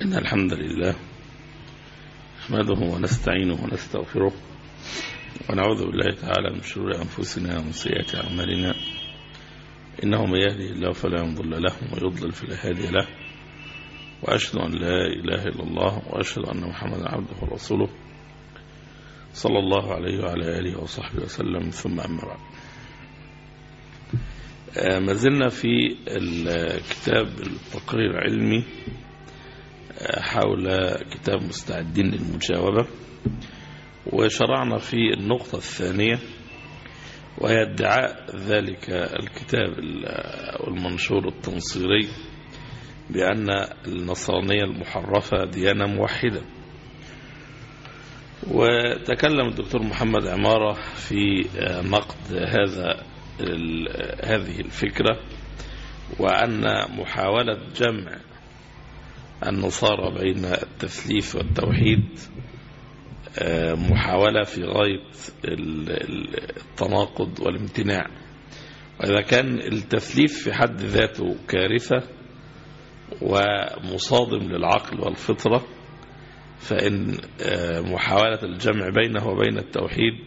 إن الحمد لله نحمده ونستعينه ونستغفره ونعوذ بالله تعالى من شرور أنفسنا ومن سيئات أعمالنا إنه من يهدي الله فلا مضل له ومن يضلل فلا هادي له وأشهد أن لا إله إلا الله وأشهد أن محمدا عبده ورسوله صلى الله عليه وعلى آله وصحبه وسلم ثم أما بعد ما زلنا في الكتاب التقرير العلمي حول كتاب مستعدين للمجاوبة وشرعنا في النقطة الثانية وهي ادعاء ذلك الكتاب المنشور التنصيري بأن النصرانية المحرفة ديانة موحدة وتكلم الدكتور محمد عمارة في نقد هذا هذه الفكرة وأن محاولة جمع النصارى بين التثليث والتوحيد محاولة في غاية التناقض والامتناع وإذا كان التثليث في حد ذاته كارثة ومصادم للعقل والفطرة فإن محاولة الجمع بينه وبين التوحيد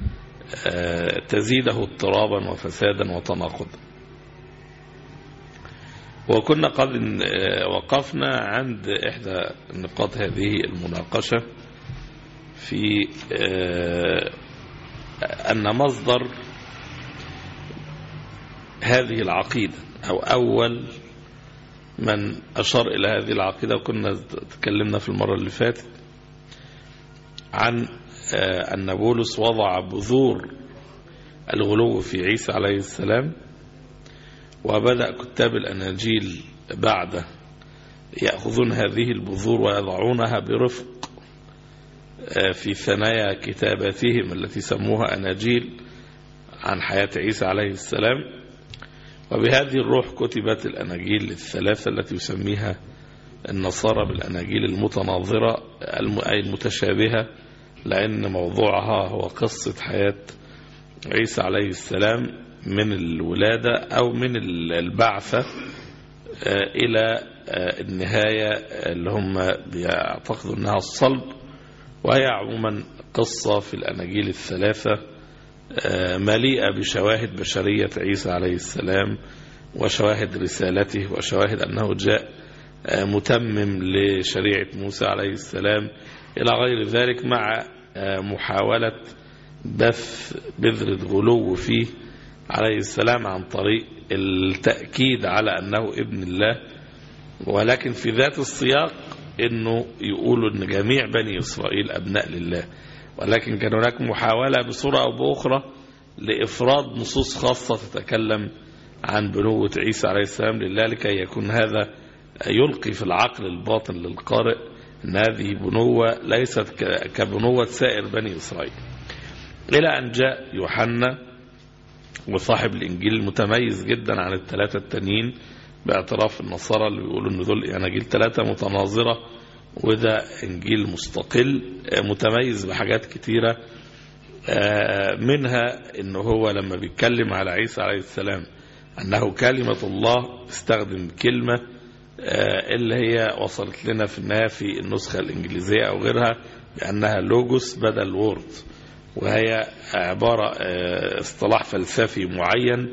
تزيده اضطرابا وفسادا وتناقضا وكنا قد وقفنا عند إحدى نقاط هذه المناقشة في أن مصدر هذه العقيدة أو أول من أشار إلى هذه العقيدة وكنا تكلمنا في المرة اللي فاتت عن أن بولس وضع بذور الغلو في عيسى عليه السلام وبدأ كتاب الأناجيل بعده يأخذون هذه البذور ويضعونها برفق في ثنايا كتاباتهم التي سموها أناجيل عن حياة عيسى عليه السلام وبهذه الروح كتبت الأناجيل الثلاثة التي يسميها النصارى بالأناجيل المتناظرة أي المتشابهة لأن موضوعها هو قصة حياة عيسى عليه السلام من الولادة أو من البعثة إلى النهاية اللي هم بيعتقدوا أنها الصلب وهي عموما قصة في الأناجيل الثلاثة مليئة بشواهد بشرية عيسى عليه السلام وشواهد رسالته وشواهد أنه جاء متمم لشريعة موسى عليه السلام إلى غير ذلك مع محاولة بث بذرة غلو فيه عليه السلام عن طريق التأكيد على أنه ابن الله ولكن في ذات السياق أنه يقولوا أن جميع بني إسرائيل أبناء لله ولكن كان هناك محاولة بصورة أو بأخرى لإفراد نصوص خاصة تتكلم عن بنوة عيسى عليه السلام لله لكي يكون هذا يلقي في العقل الباطن للقارئ أن هذه بنوة ليست كبنوة سائر بني إسرائيل إلى أن جاء يوحنا وصاحب الإنجيل المتميز جدا عن الثلاثة التانيين باعتراف النصارى اللي بيقولوا أن دول أناجيل ثلاثة متناظرة وده إنجيل مستقل متميز بحاجات كتيرة منها أنه هو لما بيتكلم على عيسى عليه السلام أنه كلمة الله استخدم كلمة اللي هي وصلت لنا في النهاية في النسخة الإنجليزية أو غيرها بأنها لوجوس بدل وورد وهي عبارة اصطلاح فلسفي معين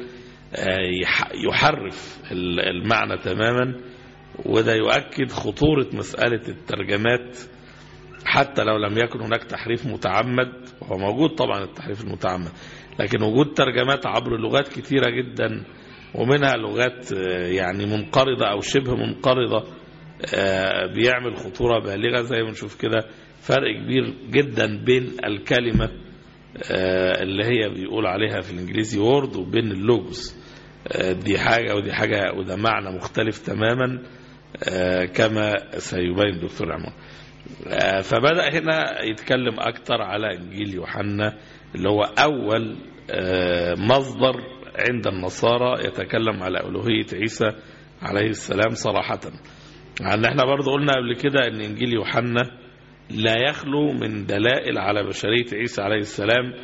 يحرف المعنى تماما وده يؤكد خطورة مسألة الترجمات حتى لو لم يكن هناك تحريف متعمد وهو موجود طبعا التحريف المتعمد لكن وجود ترجمات عبر لغات كثيرة جدا ومنها لغات يعني منقرضة أو شبه منقرضة بيعمل خطورة بالغة زي ما نشوف كده فرق كبير جدا بين الكلمة اللي هي بيقول عليها في الإنجليزي وورد وبين اللوجوس دي حاجة ودي حاجة وده معنى مختلف تماما كما سيبين الدكتور عمر فبدأ هنا يتكلم أكتر على إنجيل يوحنا اللي هو أول مصدر عند النصارى يتكلم على ألوهية عيسى عليه السلام صراحة عن احنا برضو قلنا قبل كده ان انجيل يوحنا لا يخلو من دلائل على بشرية عيسى عليه السلام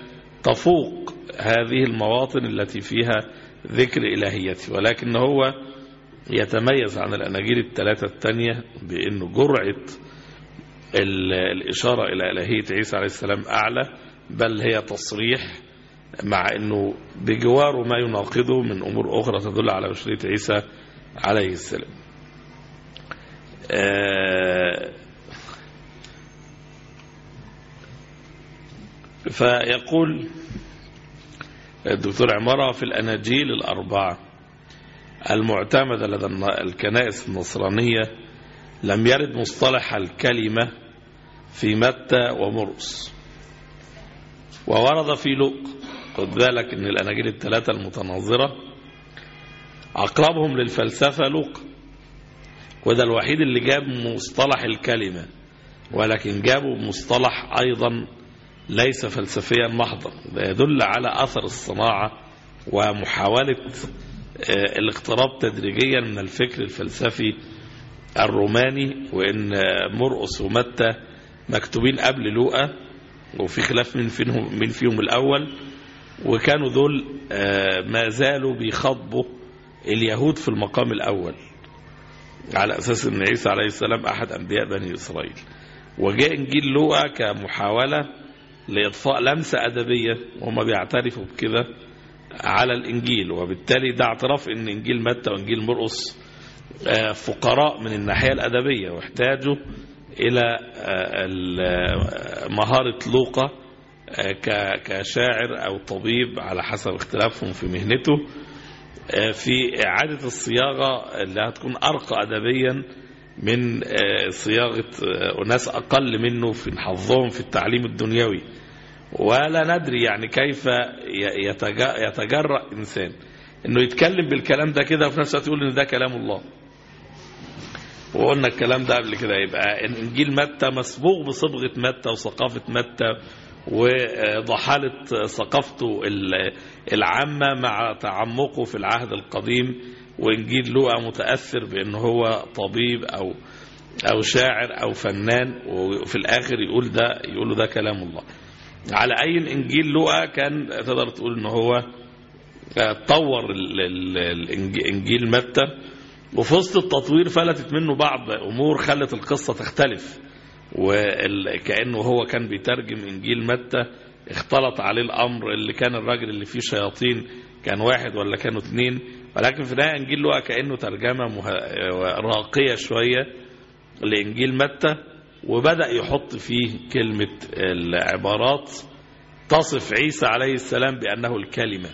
تفوق هذه المواطن التي فيها ذكر إلهيته ولكن هو يتميز عن الأناجيل الثلاثة الثانية بأنه جرعة ال- الإشارة إلى إلهية عيسى عليه السلام أعلى بل هي تصريح مع أنه بجواره ما يناقضه من أمور أخرى تدل على بشرية عيسى عليه السلام آه، فيقول الدكتور عمارة في الأناجيل الأربعة المعتمدة لدى الن- الكنائس النصرانية لم يرد مصطلح الكلمة في متى ومرقس وورد في لوق خد بالك ان الاناجيل الثلاثه المتناظره اقربهم للفلسفه لوق وده الوحيد اللي جاب مصطلح الكلمه ولكن جابوا مصطلح ايضا ليس فلسفيا محضا ده يدل على اثر الصناعه ومحاوله آه، الاقتراب تدريجيا من الفكر الفلسفي الروماني وان آه، مرقس ومتى مكتوبين قبل لوقا وفي خلاف من فيهم من فيهم الاول وكانوا دول آه، ما زالوا بيخاطبوا اليهود في المقام الاول على اساس ان عيسى عليه السلام احد انبياء بني اسرائيل وجاء انجيل لوقا كمحاوله لاضفاء لمسه ادبيه وهم بيعترفوا بكده على الانجيل وبالتالي ده اعتراف ان انجيل متى وانجيل مرقس آه، فقراء من الناحيه الادبيه واحتاجوا الى آه، ال- آه، مهاره لوقا آه، ك- كشاعر او طبيب على حسب اختلافهم في مهنته آه، في اعاده الصياغه اللي هتكون ارقى ادبيا من آه، صياغه آه، اناس اقل منه في حظهم في التعليم الدنيوي ولا ندري يعني كيف ي- يتج- يتجرأ انسان انه يتكلم بالكلام ده كده وفي نفس الوقت يقول ان ده كلام الله وقلنا الكلام ده قبل كده يبقى انجيل متى مسبوق بصبغه متى وثقافه متى وضحاله ثقافته ال- العامه مع تعمقه في العهد القديم وانجيل لوقا متاثر بان هو طبيب او او شاعر او فنان وفي الاخر يقول ده يقول ده كلام الله على اي انجيل لوقا كان تقدر تقول ان هو طور ال- ال- الإنج- انجيل متى وفي وسط التطوير فلتت منه بعض امور خلت القصه تختلف وكانه هو كان بيترجم انجيل متى اختلط عليه الامر اللي كان الراجل اللي فيه شياطين كان واحد ولا كانوا اثنين ولكن في النهايه انجيل لوقا كانه ترجمه مه- راقيه شويه لانجيل متى وبدا يحط فيه كلمه العبارات تصف عيسى عليه السلام بانه الكلمه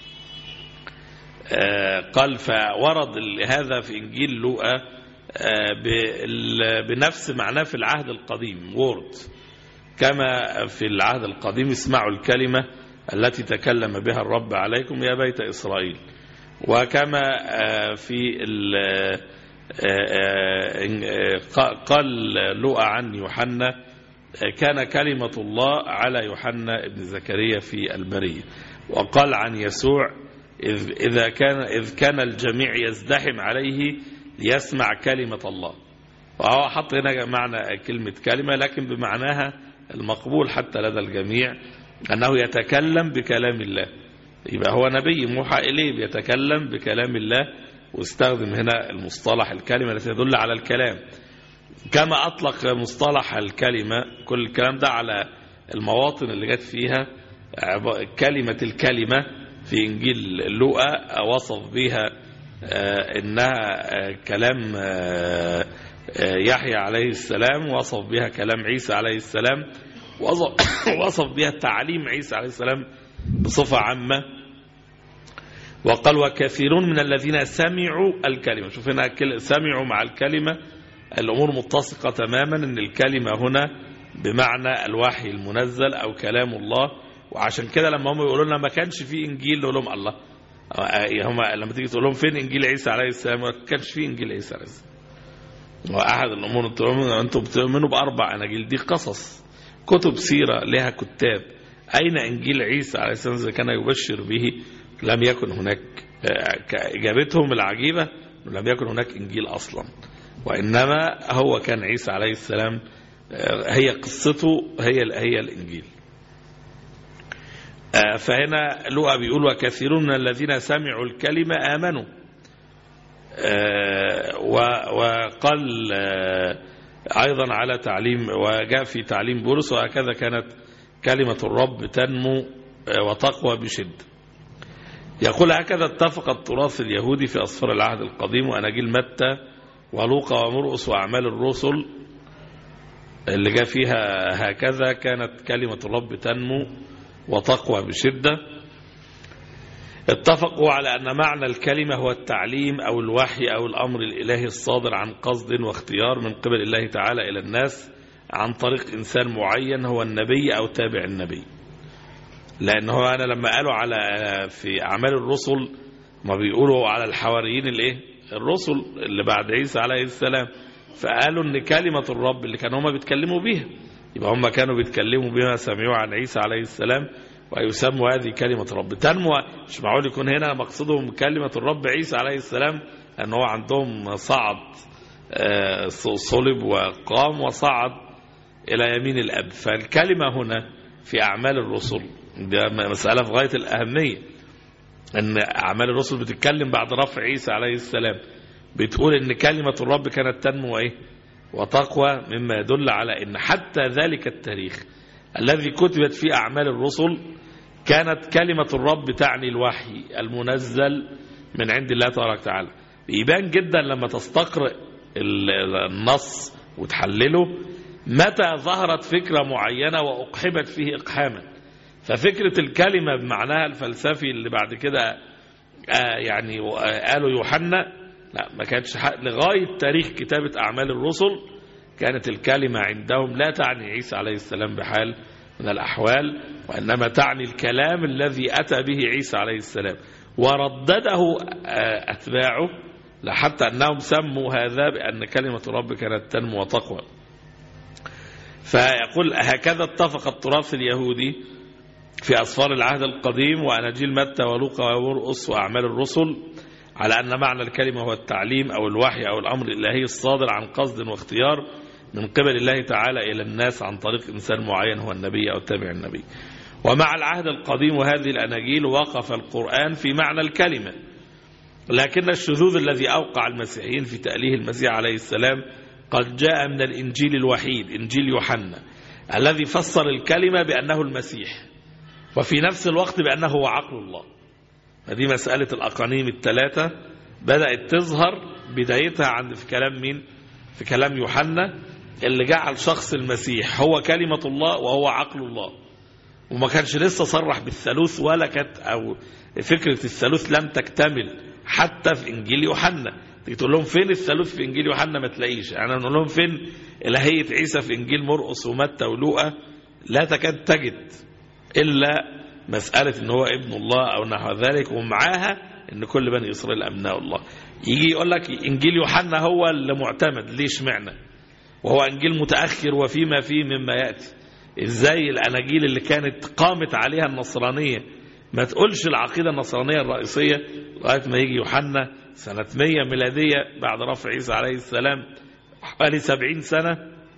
آه، قال فورد ال- هذا في إنجيل لوقا آه، بال- بنفس معناه في العهد القديم وورد كما في العهد القديم اسمعوا الكلمة التي تكلم بها الرب عليكم يا بيت إسرائيل وكما آه، في ال- آه، آه، آه، قال لوقا عن يوحنا آه، كان كلمة الله على يوحنا ابن زكريا في البرية وقال عن يسوع إذ إذا كان إذ كان الجميع يزدحم عليه ليسمع كلمة الله وهو حط هنا معنى كلمة كلمة لكن بمعناها المقبول حتى لدى الجميع أنه يتكلم بكلام الله يبقى هو نبي موحى إليه بيتكلم بكلام الله واستخدم هنا المصطلح الكلمة التي تدل على الكلام كما أطلق مصطلح الكلمة كل الكلام ده على المواطن اللي جت فيها عب- كلمة الكلمة في إنجيل لوقا وصف بها آه، إنها آه، كلام آه، آه، يحيى عليه السلام وصف بها كلام عيسى عليه السلام وصف وصف بها تعليم عيسى عليه السلام بصفة عامة وقال وكثيرون من الذين سمعوا الكلمة شوف هنا كل- سمعوا مع الكلمة الأمور متسقة تماما أن الكلمة هنا بمعنى الوحي المنزل أو كلام الله وعشان كده لما هم يقولوا لنا ما كانش في إنجيل نقول لهم الله آه، هم لما تيجي تقول لهم فين إنجيل عيسى عليه السلام ما كانش في إنجيل عيسى عليه السلام وأحد الأمور أنتم- أنتم بتؤمنوا بأربع أناجيل دي قصص كتب سيرة لها كتاب أين إنجيل عيسى عليه السلام إذا كان يبشر به لم يكن هناك آه، كإجابتهم العجيبة لم يكن هناك إنجيل أصلا وإنما هو كان عيسى عليه السلام آه، هي قصته هي هي الإنجيل آه، فهنا لوقا بيقول وكثيرون من الذين سمعوا الكلمة آمنوا آه، و- وقال آه، أيضا على تعليم وجاء في تعليم بولس وهكذا كانت كلمة الرب تنمو آه، وتقوى بشدة يقول هكذا اتفق التراث اليهودي في أصفار العهد القديم وأناجيل متى ولوقا ومرقس وأعمال الرسل اللي جاء فيها هكذا كانت كلمة الرب تنمو وتقوى بشدة اتفقوا على أن معنى الكلمة هو التعليم أو الوحي أو الأمر الإلهي الصادر عن قصد واختيار من قبل الله تعالى إلى الناس عن طريق إنسان معين هو النبي أو تابع النبي لأن هو أنا لما قالوا على في أعمال الرسل ما بيقولوا على الحواريين الإيه الرسل اللي بعد عيسى عليه السلام فقالوا ان كلمة الرب اللي كانوا هم بيتكلموا بيها يبقى هم كانوا بيتكلموا بما سمعوه عن عيسى عليه السلام ويسموا هذه كلمة الرب تنمو مش معقول يكون هنا مقصودهم كلمة الرب عيسى عليه السلام ان هو عندهم صعد آه، صلب وقام وصعد إلى يمين الأب فالكلمة هنا في أعمال الرسل ده مسألة في غاية الأهمية أن أعمال الرسل بتتكلم بعد رفع عيسى عليه السلام بتقول ان كلمة الرب كانت تنمو ايه وتقوى مما يدل على ان حتى ذلك التاريخ الذي كتبت فيه اعمال الرسل كانت كلمة الرب تعني الوحي المنزل من عند الله تبارك وتعالى يبان جدا لما تستقرئ ال- النص وتحلله متى ظهرت فكرة معينة وأقحبت فيه إقحاما ففكرة الكلمة بمعناها الفلسفي اللي بعد كده آه يعني آه قالوا يوحنا لا ما كانتش حق لغاية تاريخ كتابة أعمال الرسل كانت الكلمة عندهم لا تعني عيسى عليه السلام بحال من الأحوال وإنما تعني الكلام الذي أتى به عيسى عليه السلام وردده آه، أتباعه لحتى أنهم سموا هذا بأن كلمة الرب كانت تنمو وتقوى فيقول هكذا اتفق التراث اليهودي في أسفار العهد القديم وأناجيل متى ولوقا ومرقس وأعمال الرسل على أن معنى الكلمة هو التعليم أو الوحي أو الأمر الإلهي الصادر عن قصد واختيار من قبل الله تعالى إلى الناس عن طريق إنسان معين هو النبي أو تابع النبي ومع العهد القديم وهذه الأناجيل وقف القرآن في معنى الكلمة لكن الشذوذ الذي أوقع المسيحيين في تأليه المسيح عليه السلام قد جاء من الإنجيل الوحيد إنجيل يوحنا الذي فسر الكلمة بأنه المسيح وفي نفس الوقت بأنه هو عقل الله هذه مسألة الأقانيم الثلاثة بدأت تظهر بدايتها عند في كلام مين في كلام يوحنا اللي جعل شخص المسيح هو كلمة الله وهو عقل الله وما كانش لسه صرح بالثالوث ولا كانت أو فكرة الثالوث لم تكتمل حتى في إنجيل يوحنا تيجي تقول لهم فين الثالوث في إنجيل يوحنا ما تلاقيش يعني نقول لهم فين إلهية عيسى في إنجيل مرقس ومتى ولوقا لا تكاد تجد إلا مسألة إن هو ابن الله أو نحو ذلك ومعاها إن كل بني إسرائيل أبناء الله يجي يقول لك إنجيل يوحنا هو اللي معتمد ليش معنى وهو إنجيل متأخر وفيما فيه مما يأتي إزاي الأناجيل اللي كانت قامت عليها النصرانية ما تقولش العقيدة النصرانية الرئيسية لغاية ما يجي يوحنا سنة 100 ميلادية بعد رفع عيسى عليه السلام حوالي 70 سنة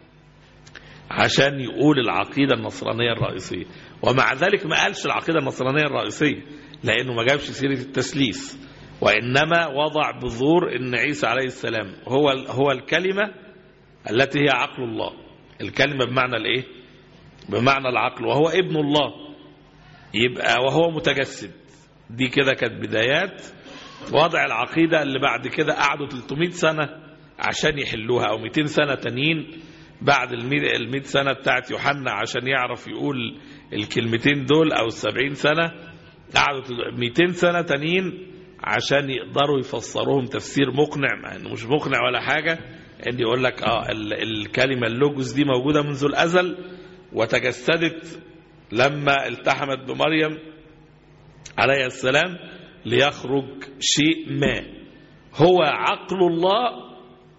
عشان يقول العقيدة النصرانية الرئيسية ومع ذلك ما قالش العقيدة النصرانية الرئيسية لأنه ما جابش سيرة التسليس وإنما وضع بذور أن عيسى عليه السلام هو هو الكلمة التي هي عقل الله الكلمة بمعنى الإيه بمعنى العقل وهو ابن الله يبقى وهو متجسد دي كده كانت بدايات وضع العقيدة اللي بعد كده قعدوا 300 سنة عشان يحلوها أو 200 سنة تانيين بعد ال 100 سنة بتاعت يوحنا عشان يعرف يقول الكلمتين دول أو السبعين سنة قعدوا 200 سنة تانيين عشان يقدروا يفسروهم تفسير مقنع مع انه مش مقنع ولا حاجة ان يقول لك اه ال- الكلمة اللوجوس دي موجودة منذ الأزل وتجسدت لما التحمت بمريم عليه السلام ليخرج شيء ما هو عقل الله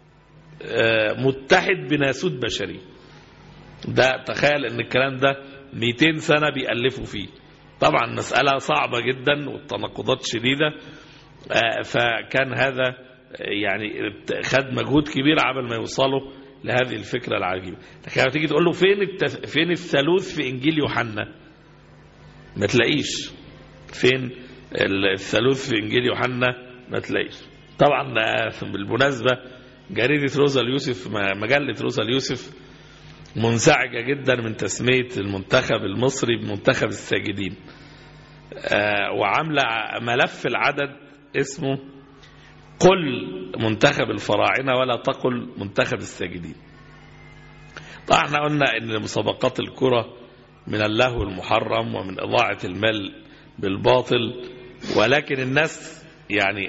آه، متحد بناسوت بشري ده تخيل ان الكلام ده 200 سنة بيألفوا فيه طبعا مسألة صعبة جدا والتناقضات شديدة آه، فكان هذا آه، يعني خد مجهود كبير عبل ما يوصلوا لهذه الفكرة العجيبة لكن لما تيجي تقول له فين التف... فين الثالوث في إنجيل يوحنا ما تلاقيش فين الثالوث في إنجيل يوحنا ما تلاقيش طبعا بالمناسبة جريدة روزا اليوسف مجلة روزا اليوسف منزعجة جدا من تسمية المنتخب المصري بمنتخب الساجدين وعاملة ملف العدد اسمه قل منتخب الفراعنة ولا تقل منتخب الساجدين طبعا احنا قلنا ان مسابقات الكرة من اللهو المحرم ومن اضاعة المال بالباطل ولكن الناس يعني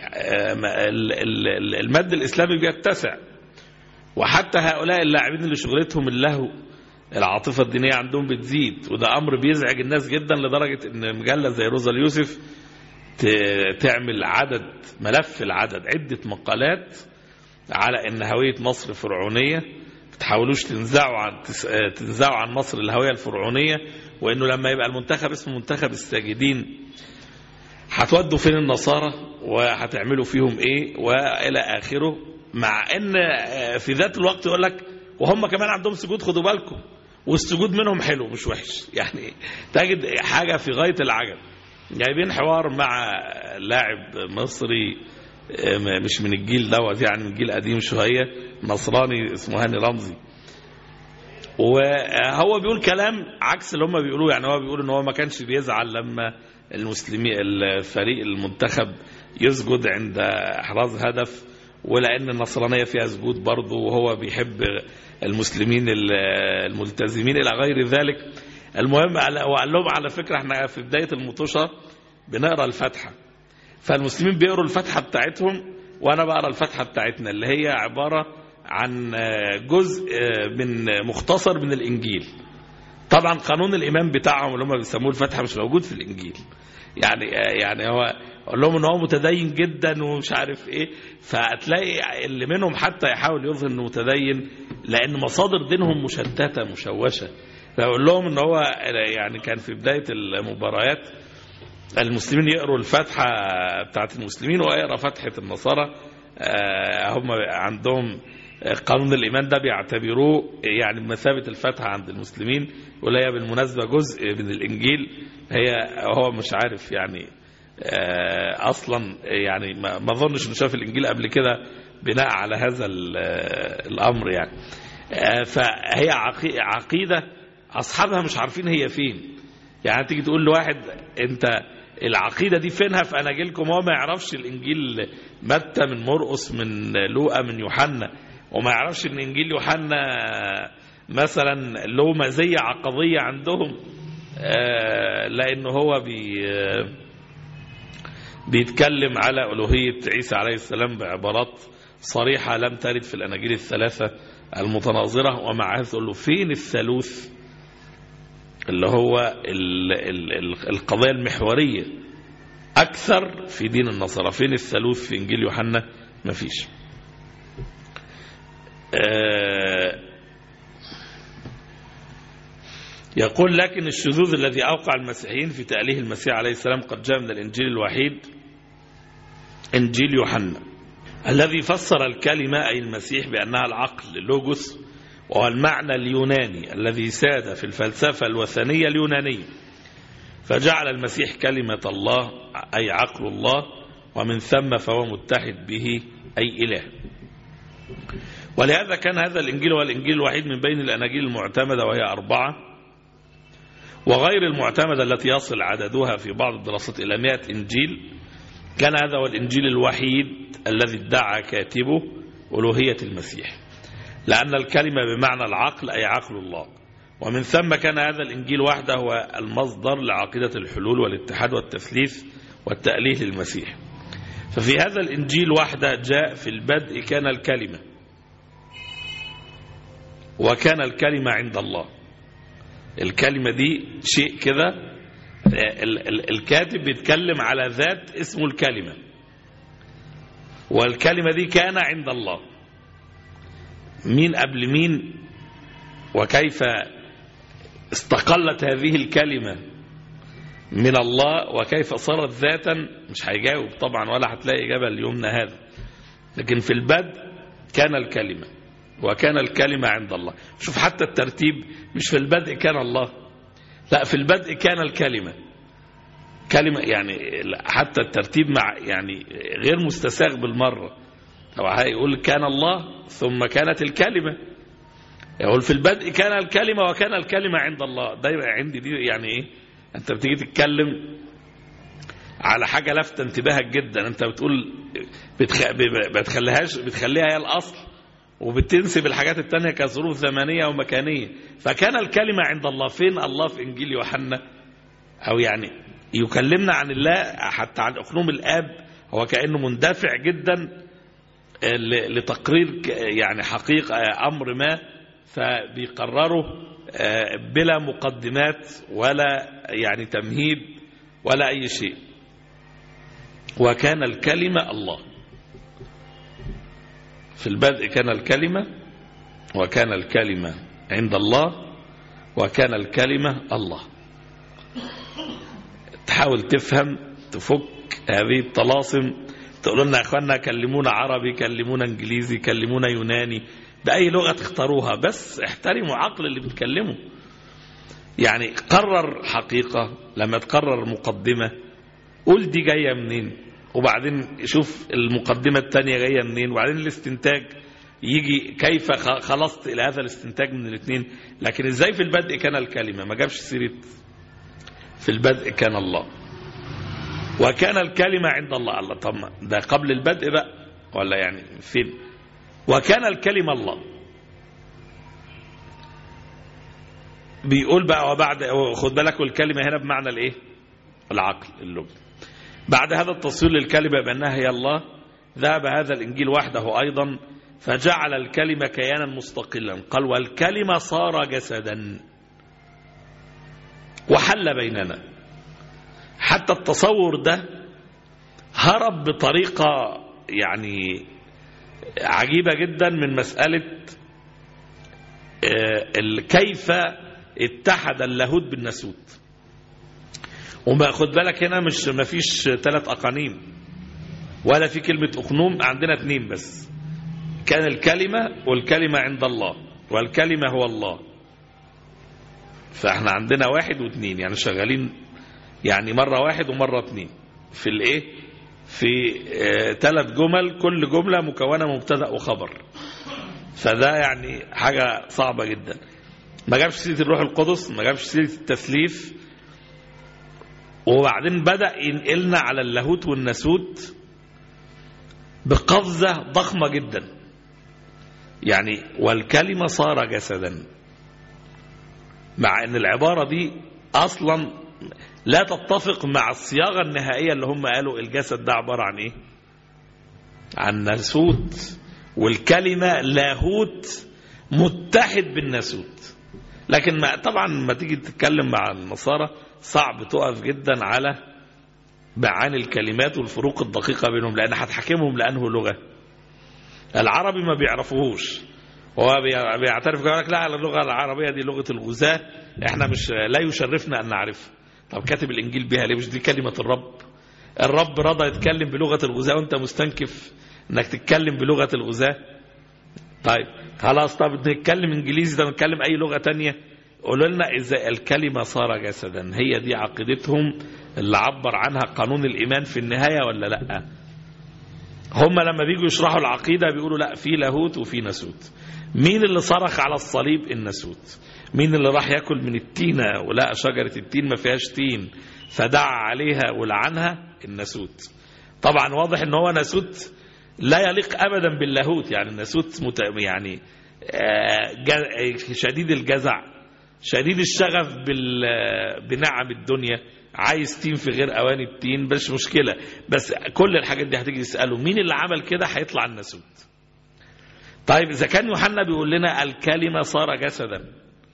المد الاسلامي بيتسع وحتى هؤلاء اللاعبين اللي شغلتهم اللهو العاطفة الدينية عندهم بتزيد وده أمر بيزعج الناس جدا لدرجة أن مجلة زي روزا اليوسف تعمل عدد ملف العدد عدة مقالات على أن هوية مصر فرعونية تحاولوش تنزعوا عن تنزعوا عن مصر الهوية الفرعونية وأنه لما يبقى المنتخب اسمه منتخب الساجدين هتودوا فين النصارى وهتعملوا فيهم ايه والى اخره مع ان في ذات الوقت يقول لك وهم كمان عندهم سجود خدوا بالكم والسجود منهم حلو مش وحش يعني تجد حاجة في غاية العجب جايبين حوار مع لاعب مصري مش من الجيل دوت يعني من جيل قديم شوية نصراني اسمه هاني رمزي وهو بيقول كلام عكس اللي هم بيقولوه يعني هو بيقول ان هو ما كانش بيزعل لما المسلمين الفريق المنتخب يسجد عند احراز هدف ولان النصرانيه فيها سجود برضه وهو بيحب المسلمين الملتزمين الى غير ذلك المهم وقال لهم على فكره احنا في بدايه المطوشه بنقرا الفاتحه فالمسلمين بيقروا الفاتحه بتاعتهم وانا بقرا الفاتحه بتاعتنا اللي هي عباره عن جزء من مختصر من الانجيل طبعا قانون الايمان بتاعهم اللي هم بيسموه الفاتحه مش موجود في الانجيل يعني يعني هو اقول لهم ان هو متدين جدا ومش عارف ايه فهتلاقي اللي منهم حتى يحاول يظهر انه متدين لان مصادر دينهم مشتته مشوشه فاقول لهم ان هو يعني كان في بدايه المباريات المسلمين يقروا الفاتحه بتاعت المسلمين ويقرا فاتحه النصارى هم عندهم قانون الإيمان ده بيعتبروه يعني بمثابة الفاتحة عند المسلمين ولا هي بالمناسبة جزء من الإنجيل هي هو مش عارف يعني أصلا يعني ما أظنش إنه شاف الإنجيل قبل كده بناء على هذا الأمر يعني فهي عقيدة أصحابها مش عارفين هي فين يعني تيجي تقول لواحد أنت العقيدة دي فينها في أناجيلكم هو ما يعرفش الإنجيل متى من مرقس من لوقا من يوحنا وما يعرفش ان انجيل يوحنا مثلا له مزيه عقديه عندهم لانه هو بي بيتكلم على الوهيه عيسى عليه السلام بعبارات صريحه لم ترد في الاناجيل الثلاثه المتناظره ومع هذا تقول له فين الثالوث اللي هو ال ال ال القضيه المحوريه اكثر في دين النصارى فين الثالوث في انجيل يوحنا مفيش يقول لكن الشذوذ الذي أوقع المسيحيين في تأليه المسيح عليه السلام قد جاء من الإنجيل الوحيد إنجيل يوحنا الذي فسر الكلمة أي المسيح بأنها العقل لوجوس وهو المعنى اليوناني الذي ساد في الفلسفة الوثنية اليونانية فجعل المسيح كلمة الله أي عقل الله ومن ثم فهو متحد به أي إله ولهذا كان هذا الإنجيل هو الإنجيل الوحيد من بين الأناجيل المعتمدة وهي أربعة وغير المعتمدة التي يصل عددها في بعض الدراسات إلى مئة إنجيل كان هذا هو الإنجيل الوحيد الذي ادعى كاتبه ألوهية المسيح لأن الكلمة بمعنى العقل أي عقل الله ومن ثم كان هذا الإنجيل وحده هو المصدر لعقيدة الحلول والاتحاد والتثليث والتأليه للمسيح ففي هذا الإنجيل وحده جاء في البدء كان الكلمة وكان الكلمة عند الله الكلمة دي شيء كده الكاتب بيتكلم على ذات اسمه الكلمة والكلمة دي كان عند الله مين قبل مين وكيف استقلت هذه الكلمة من الله وكيف صارت ذاتا مش هيجاوب طبعا ولا هتلاقي إجابة اليومنا هذا لكن في البدء كان الكلمة وكان الكلمة عند الله شوف حتى الترتيب مش في البدء كان الله لا في البدء كان الكلمة كلمة يعني حتى الترتيب مع يعني غير مستساغ بالمرة هو هيقول كان الله ثم كانت الكلمة يقول في البدء كان الكلمة وكان الكلمة عند الله ده يبقى عندي دي يعني ايه انت بتيجي تتكلم على حاجة لفتة انتباهك جدا انت بتقول بتخ... بتخليهاش بتخليها هي الاصل وبتنسب الحاجات التانية كظروف زمنية ومكانية فكان الكلمة عند الله فين الله في انجيل يوحنا او يعني يكلمنا عن الله حتى عن اقنوم الاب هو كأنه مندفع جدا لتقرير يعني حقيقة أمر ما فبيقرروا بلا مقدمات ولا يعني تمهيد ولا أي شيء وكان الكلمة الله في البدء كان الكلمة وكان الكلمة عند الله وكان الكلمة الله تحاول تفهم تفك هذه الطلاسم تقولوا لنا يا اخوانا كلمونا عربي كلمونا انجليزي كلمونا يوناني باي لغه تختاروها بس احترموا عقل اللي بتكلمه يعني قرر حقيقه لما تقرر مقدمه قول دي جايه منين وبعدين شوف المقدمه الثانيه جايه منين وبعدين الاستنتاج يجي كيف خلصت الى هذا الاستنتاج من الاثنين لكن ازاي في البدء كان الكلمه ما جابش سيره في البدء كان الله وكان الكلمة عند الله الله طب ده قبل البدء بقى ولا يعني فين وكان الكلمة الله بيقول بقى وبعد خد بالك والكلمة هنا بمعنى الايه العقل اللغة بعد هذا التصوير للكلمة بأنها هي الله ذهب هذا الإنجيل وحده أيضا فجعل الكلمة كيانا مستقلا قال والكلمة صار جسدا وحل بيننا حتى التصور ده هرب بطريقة يعني عجيبة جدا من مسألة كيف اتحد اللاهوت بالناسوت وما خد بالك هنا مش ما فيش ثلاث أقانيم ولا في كلمة أقنوم عندنا اثنين بس كان الكلمة والكلمة عند الله والكلمة هو الله فاحنا عندنا واحد واثنين يعني شغالين يعني مرة واحد ومرة اثنين في الايه في ثلاث اه جمل كل جملة مكونة مبتدأ وخبر فده يعني حاجة صعبة جدا ما جابش سيرة الروح القدس ما جابش سيرة التثليث وبعدين بدأ ينقلنا على اللاهوت والناسوت بقفزة ضخمة جدا يعني والكلمة صار جسدا مع ان العبارة دي اصلا لا تتفق مع الصياغة النهائية اللي هم قالوا الجسد ده عبارة عن ايه عن ناسوت والكلمة لاهوت متحد بالناسوت لكن ما طبعا ما تيجي تتكلم مع النصارى صعب تقف جدا على معاني الكلمات والفروق الدقيقة بينهم لأن هتحكمهم لأنه لغة العربي ما بيعرفوهوش هو بيعترف يقول لك لا اللغة العربية دي لغة الغزاة احنا مش لا يشرفنا أن نعرفها طب كاتب الإنجيل بها ليه مش دي كلمة الرب الرب رضى يتكلم بلغة الغزاة وانت مستنكف انك تتكلم بلغة الغزاة طيب خلاص طب نتكلم انجليزي ده نتكلم اي لغة تانية قولوا لنا ازاي الكلمة صار جسدا هي دي عقيدتهم اللي عبر عنها قانون الإيمان في النهاية ولا لا هم لما بيجوا يشرحوا العقيدة بيقولوا لا في لاهوت وفي ناسوت مين اللي صرخ على الصليب الناسوت مين اللي راح ياكل من التينة ولقى شجرة التين ما فيهاش تين فدعا عليها ولعنها الناسوت طبعا واضح ان هو ناسوت لا يليق ابدا باللاهوت يعني الناسوت مت... يعني شديد الجزع شديد الشغف بال... بنعم الدنيا عايز تين في غير اوان التين مش مشكله بس كل الحاجات دي هتيجي تساله مين اللي عمل كده هيطلع الناسوت طيب اذا كان يوحنا بيقول لنا الكلمه صار جسدا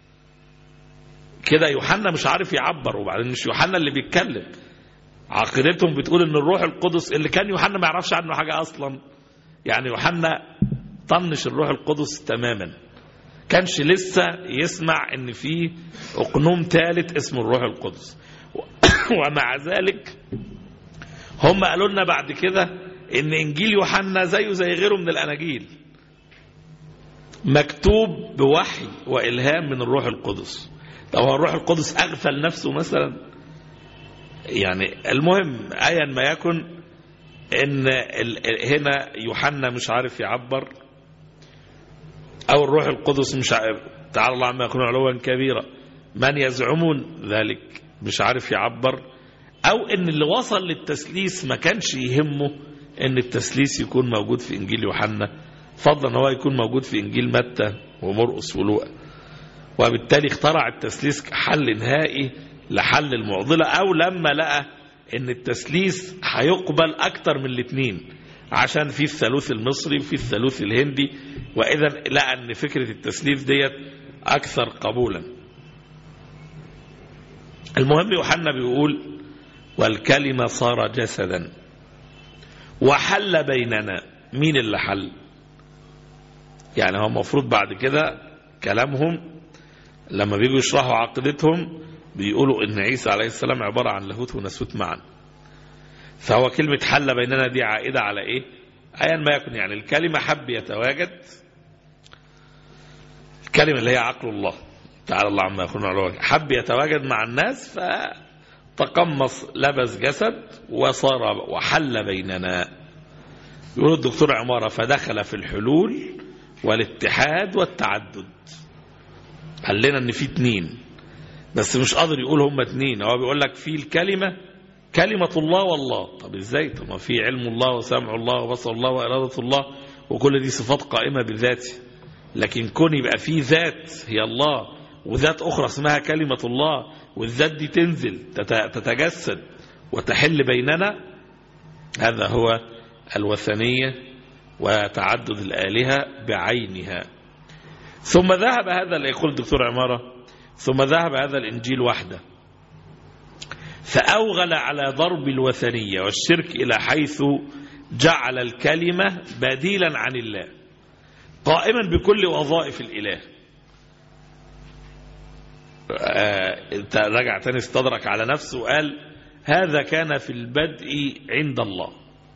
كده يوحنا مش عارف يعبر وبعدين مش يوحنا اللي بيتكلم عقيدتهم بتقول ان الروح القدس اللي كان يوحنا ما يعرفش عنه حاجه اصلا يعني يوحنا طنش الروح القدس تماما كانش لسه يسمع ان في اقنوم ثالث اسمه الروح القدس ومع ذلك هم قالوا لنا بعد كده ان انجيل يوحنا زيه زي غيره من الاناجيل مكتوب بوحي والهام من الروح القدس طب هو الروح القدس اغفل نفسه مثلا يعني المهم ايا ما يكن ان ال- هنا يوحنا مش عارف يعبر او الروح القدس مش عارف تعالى الله عما يكون علوا كبيرا من يزعمون ذلك مش عارف يعبر او ان اللي وصل للتسليس ما كانش يهمه ان التسليس يكون موجود في انجيل يوحنا فضلا ان هو يكون موجود في انجيل متى ومرقس ولوقا وبالتالي اخترع التسليس حل نهائي لحل المعضله او لما لقى ان التسليس هيقبل اكتر من الاثنين عشان في الثالوث المصري وفي الثالوث الهندي واذا لقى ان فكره التسليس ديت اكثر قبولا المهم يوحنا بيقول والكلمه صار جسدا وحل بيننا مين اللي حل يعني هو المفروض بعد كده كلامهم لما بيجوا يشرحوا عقيدتهم بيقولوا ان عيسى عليه السلام عباره عن لاهوت وناسوت معا فهو كلمه حل بيننا دي عائده على ايه ايا ما يكن يعني الكلمه حب يتواجد الكلمه اللي هي عقل الله تعالى الله عما يكون على الوجه حب يتواجد مع الناس فتقمص لبس جسد وصار وحل بيننا يقول الدكتور عمارة فدخل في الحلول والاتحاد والتعدد قال لنا ان في اتنين بس مش قادر يقول هم اتنين هو بيقول لك في الكلمة كلمة الله والله طب ازاي طب ما في علم الله وسمع الله وبصر الله وإرادة الله وكل دي صفات قائمة بذاته لكن كون يبقى في ذات هي الله وذات أخرى اسمها كلمة الله والذات دي تنزل تت- تتجسد وتحل بيننا هذا هو الوثنية وتعدد الآلهة بعينها ثم ذهب هذا يقول الدكتور عمارة ثم ذهب هذا الإنجيل وحده فأوغل على ضرب الوثنية والشرك إلى حيث جعل الكلمة بديلا عن الله قائما بكل وظائف الإله آه، انت رجع تاني استدرك على نفسه وقال هذا كان في البدء عند الله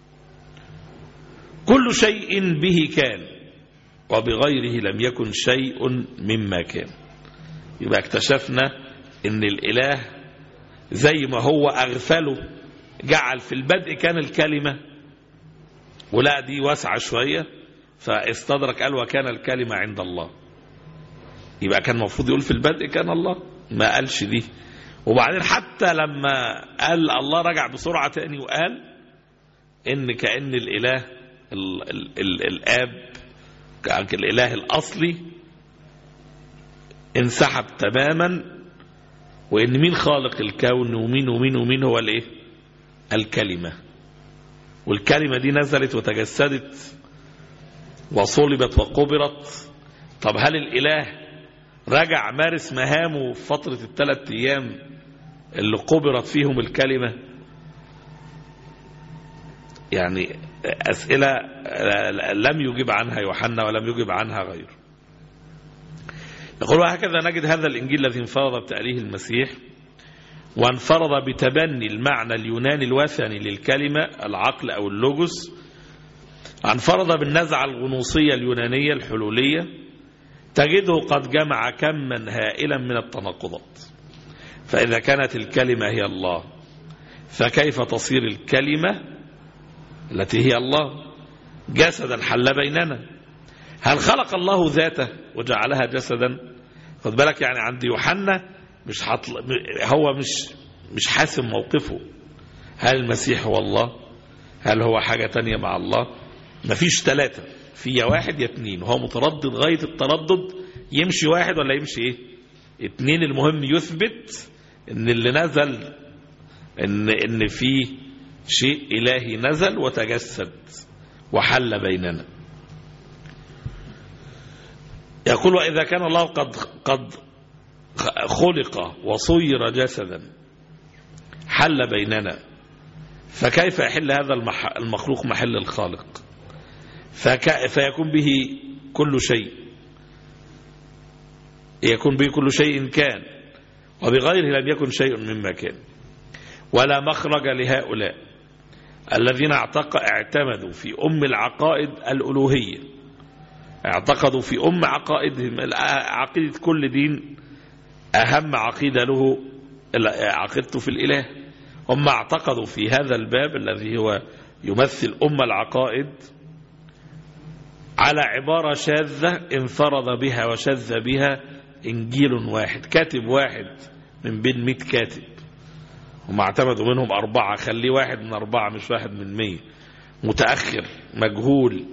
كل شيء به كان وبغيره لم يكن شيء مما كان يبقى اكتشفنا ان الاله زي ما هو اغفله جعل في البدء كان الكلمه ولا دي واسعه شويه فاستدرك قال وكان الكلمه عند الله يبقى كان المفروض يقول في البدء كان الله ما قالش دي وبعدين حتى لما قال الله رجع بسرعه تاني وقال ان كان الاله ال ال ال الاب كان الاله الاصلي انسحب تماما وان مين خالق الكون ومين ومين ومين هو الايه الكلمه والكلمه دي نزلت وتجسدت وصلبت وقبرت طب هل الاله رجع مارس مهامه في فتره الثلاث ايام اللي قبرت فيهم الكلمه يعني اسئله لم يجب عنها يوحنا ولم يجب عنها غيره يقول وهكذا نجد هذا الإنجيل الذي انفرض بتأليه المسيح وانفرض بتبني المعنى اليوناني الوثني للكلمة العقل أو اللوجوس انفرض بالنزعة الغنوصية اليونانية الحلولية تجده قد جمع كما هائلا من التناقضات فإذا كانت الكلمة هي الله فكيف تصير الكلمة التي هي الله جسدا حل بيننا هل خلق الله ذاته وجعلها جسدا خد بالك يعني عند يوحنا مش حطل هو مش مش حاسم موقفه هل المسيح هو الله هل هو حاجة تانية مع الله مفيش ثلاثة في يا واحد يا اتنين وهو متردد غاية التردد يمشي واحد ولا يمشي ايه اتنين المهم يثبت ان اللي نزل ان ان في شيء الهي نزل وتجسد وحل بيننا يقول وإذا كان الله قد قد خلق وصير جسدا حل بيننا فكيف يحل هذا المخلوق محل الخالق فك فيكون به كل شيء يكون به كل شيء كان وبغيره لم يكن شيء مما كان ولا مخرج لهؤلاء الذين اعتق اعتمدوا في أم العقائد الألوهية اعتقدوا في أم عقائدهم عقيدة كل دين أهم عقيدة له عقيدته في الإله هم اعتقدوا في هذا الباب الذي هو يمثل أم العقائد على عبارة شاذة انفرد بها وشذ بها إنجيل واحد كاتب واحد من بين مئة كاتب هم اعتمدوا منهم أربعة خليه واحد من أربعة مش واحد من مية متأخر مجهول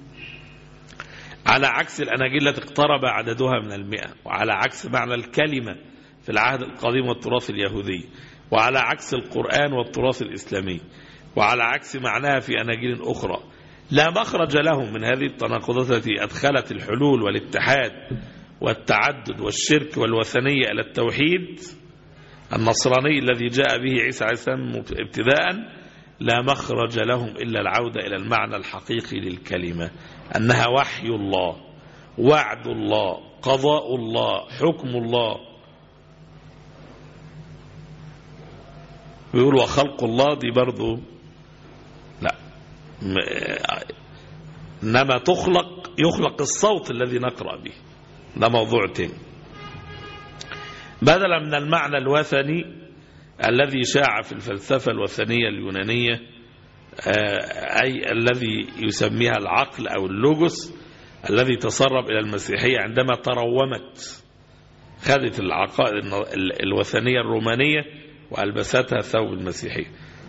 على عكس الأناجيل التي اقترب عددها من المئة وعلى عكس معنى الكلمة في العهد القديم والتراث اليهودي وعلى عكس القرآن والتراث الإسلامي وعلى عكس معناها في أناجيل أخرى لا مخرج لهم من هذه التناقضات التي أدخلت الحلول والاتحاد والتعدد والشرك والوثنية إلى التوحيد النصراني الذي جاء به عيسى عليه السلام ابتداء لا مخرج لهم إلا العودة إلى المعنى الحقيقي للكلمة أنها وحي الله وعد الله قضاء الله حكم الله ويقول وخلق الله دي برضو لا إنما تخلق يخلق الصوت الذي نقرأ به ده موضوع تاني بدلا من المعنى الوثني الذي شاع في الفلسفة الوثنية اليونانية أي الذي يسميها العقل أو اللوجوس الذي تسرب إلى المسيحية عندما ترومت خذت العقائد الوثنية الرومانية وألبستها ثوب المسيحية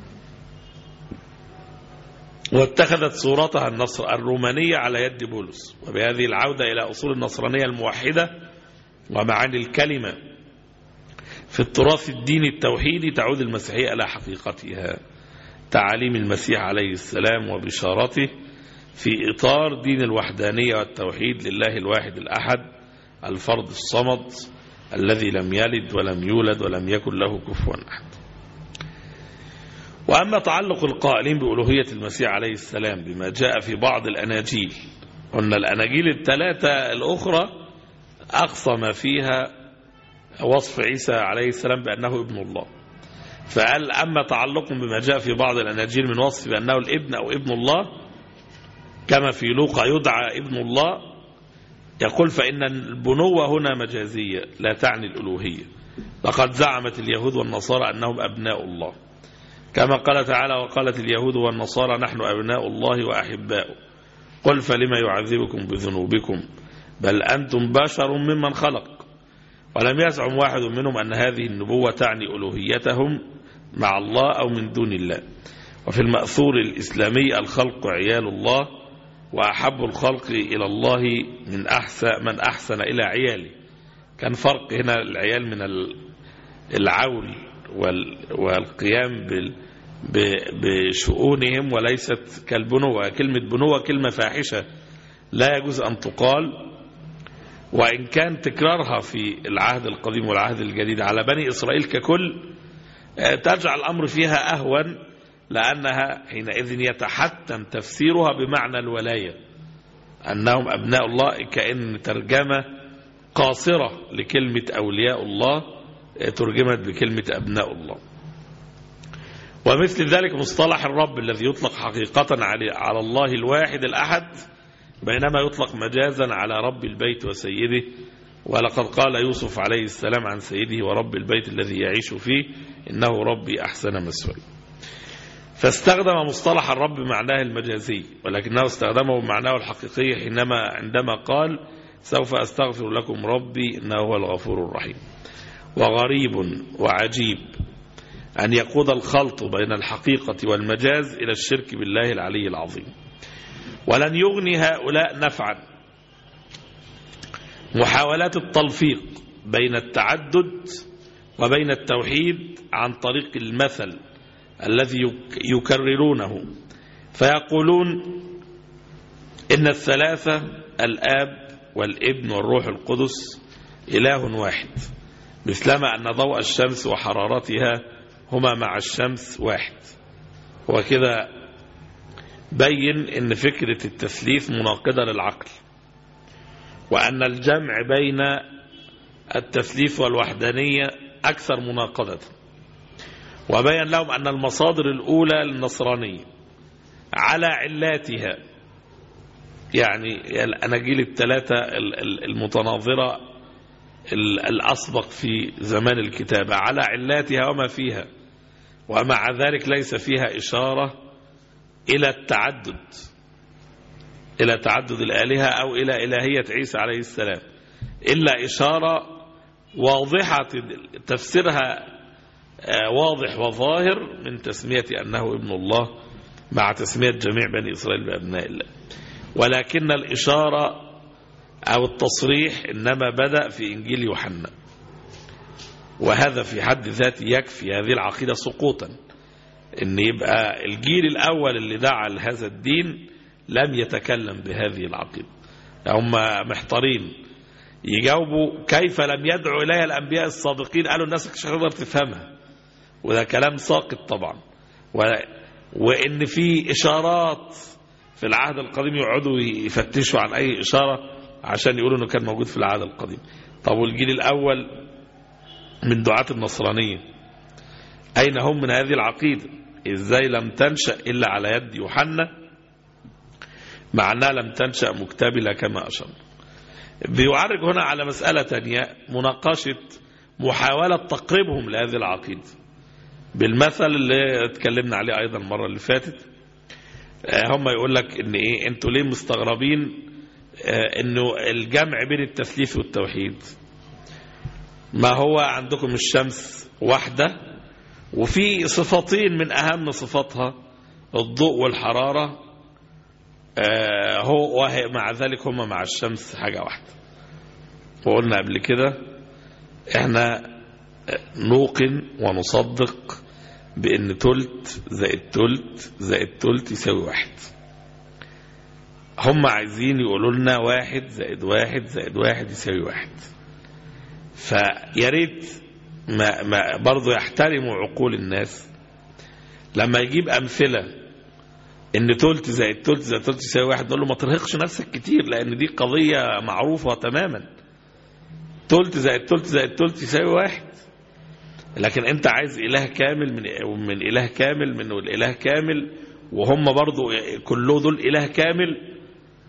واتخذت صورتها النصر الرومانية على يد بولس وبهذه العودة إلى أصول النصرانية الموحدة ومعاني الكلمة في التراث الديني التوحيدي تعود المسيحية إلى حقيقتها تعاليم المسيح عليه السلام وبشارته في إطار دين الوحدانية والتوحيد لله الواحد الأحد الفرد الصمد الذي لم يلد ولم يولد ولم يكن له كفوا أحد وأما تعلق القائلين بألوهية المسيح عليه السلام بما جاء في بعض الأناجيل قلنا الأناجيل الثلاثة الأخرى أقصى ما فيها وصف عيسى عليه السلام بأنه ابن الله فقال أما تعلق بما جاء في بعض الأناجيل من وصف بأنه الابن أو ابن الله كما في لوقا يدعى ابن الله يقول فإن البنوة هنا مجازية لا تعني الألوهية لقد زعمت اليهود والنصارى أنهم أبناء الله كما قال تعالى وقالت اليهود والنصارى نحن أبناء الله وأحباؤه قل فلما يعذبكم بذنوبكم بل أنتم بشر ممن خلق ولم يزعم واحد منهم أن هذه النبوة تعني ألوهيتهم مع الله أو من دون الله وفي المأثور الإسلامي الخلق عيال الله وأحب الخلق إلى الله من أحسن من أحسن إلى عياله كان فرق هنا العيال من العول والقيام بشؤونهم وليست كالبنوة كلمة بنوة كلمة فاحشة لا يجوز أن تقال وإن كان تكرارها في العهد القديم والعهد الجديد على بني إسرائيل ككل تجعل الأمر فيها أهون لأنها حينئذ يتحتم تفسيرها بمعنى الولاية أنهم أبناء الله كأن ترجمة قاصرة لكلمة أولياء الله ترجمت بكلمة أبناء الله ومثل ذلك مصطلح الرب الذي يطلق حقيقة على الله الواحد الأحد بينما يطلق مجازا على رب البيت وسيده ولقد قال يوسف عليه السلام عن سيده ورب البيت الذي يعيش فيه إنه ربي أحسن مسوي فاستخدم مصطلح الرب معناه المجازي ولكنه استخدمه بمعناه الحقيقي حينما عندما قال سوف أستغفر لكم ربي إنه هو الغفور الرحيم وغريب وعجيب أن يقود الخلط بين الحقيقة والمجاز إلى الشرك بالله العلي العظيم ولن يغني هؤلاء نفعا محاولات التلفيق بين التعدد وبين التوحيد عن طريق المثل الذي يكررونه فيقولون إن الثلاثة الآب والابن والروح القدس إله واحد مثلما أن ضوء الشمس وحرارتها هما مع الشمس واحد وكذا بين ان فكرة التثليث مناقضة للعقل وأن الجمع بين التثليث والوحدانية أكثر مناقضة وبين لهم أن المصادر الأولى للنصرانية على علاتها يعني الأناجيل الثلاثة المتناظرة الأسبق في زمان الكتابة على علاتها وما فيها ومع ذلك ليس فيها إشارة إلى التعدد إلى تعدد الآلهة أو إلى إلهية عيسى عليه السلام إلا إشارة واضحة تفسيرها واضح وظاهر من تسمية أنه ابن الله مع تسمية جميع بني إسرائيل بأبناء الله ولكن الإشارة أو التصريح إنما بدأ في إنجيل يوحنا وهذا في حد ذاته يكفي هذه العقيدة سقوطا إن يبقى الجيل الأول اللي دعا لهذا الدين لم يتكلم بهذه العقيدة هم محتارين يجاوبوا كيف لم يدعو إليها الأنبياء السابقين قالوا الناس مش هتقدر تفهمها وده كلام ساقط طبعا و... وإن في إشارات في العهد القديم يقعدوا يفتشوا عن أي إشارة عشان يقولوا أنه كان موجود في العهد القديم طب والجيل الأول من دعاة النصرانية أين هم من هذه العقيدة إزاي لم تنشأ إلا على يد يوحنا مع أنها لم تنشأ مكتبلة كما أشرنا بيعرج هنا على مسألة تانية مناقشة محاولة تقريبهم لهذه العقيدة بالمثل اللي اتكلمنا عليه أيضا المرة اللي فاتت هم يقول لك ان ايه انتوا ليه مستغربين انه الجمع بين التثليث والتوحيد ما هو عندكم الشمس واحدة وفي صفتين من اهم صفاتها الضوء والحرارة هو مع ذلك هم مع الشمس حاجة واحدة وقلنا قبل كده احنا نوقن ونصدق بان تلت زائد تلت زائد تلت يساوي واحد هم عايزين يقولوا لنا واحد زائد واحد زائد واحد يساوي واحد فيا ريت ما ما برضه يحترموا عقول الناس لما يجيب امثله ان تلت زائد تلت زائد تلت يساوي واحد نقول له ما ترهقش نفسك كتير لان دي قضيه معروفه تماما تلت زائد تلت زائد تلت يساوي واحد لكن انت عايز اله كامل من من اله كامل من الاله كامل وهم برضو كله دول اله كامل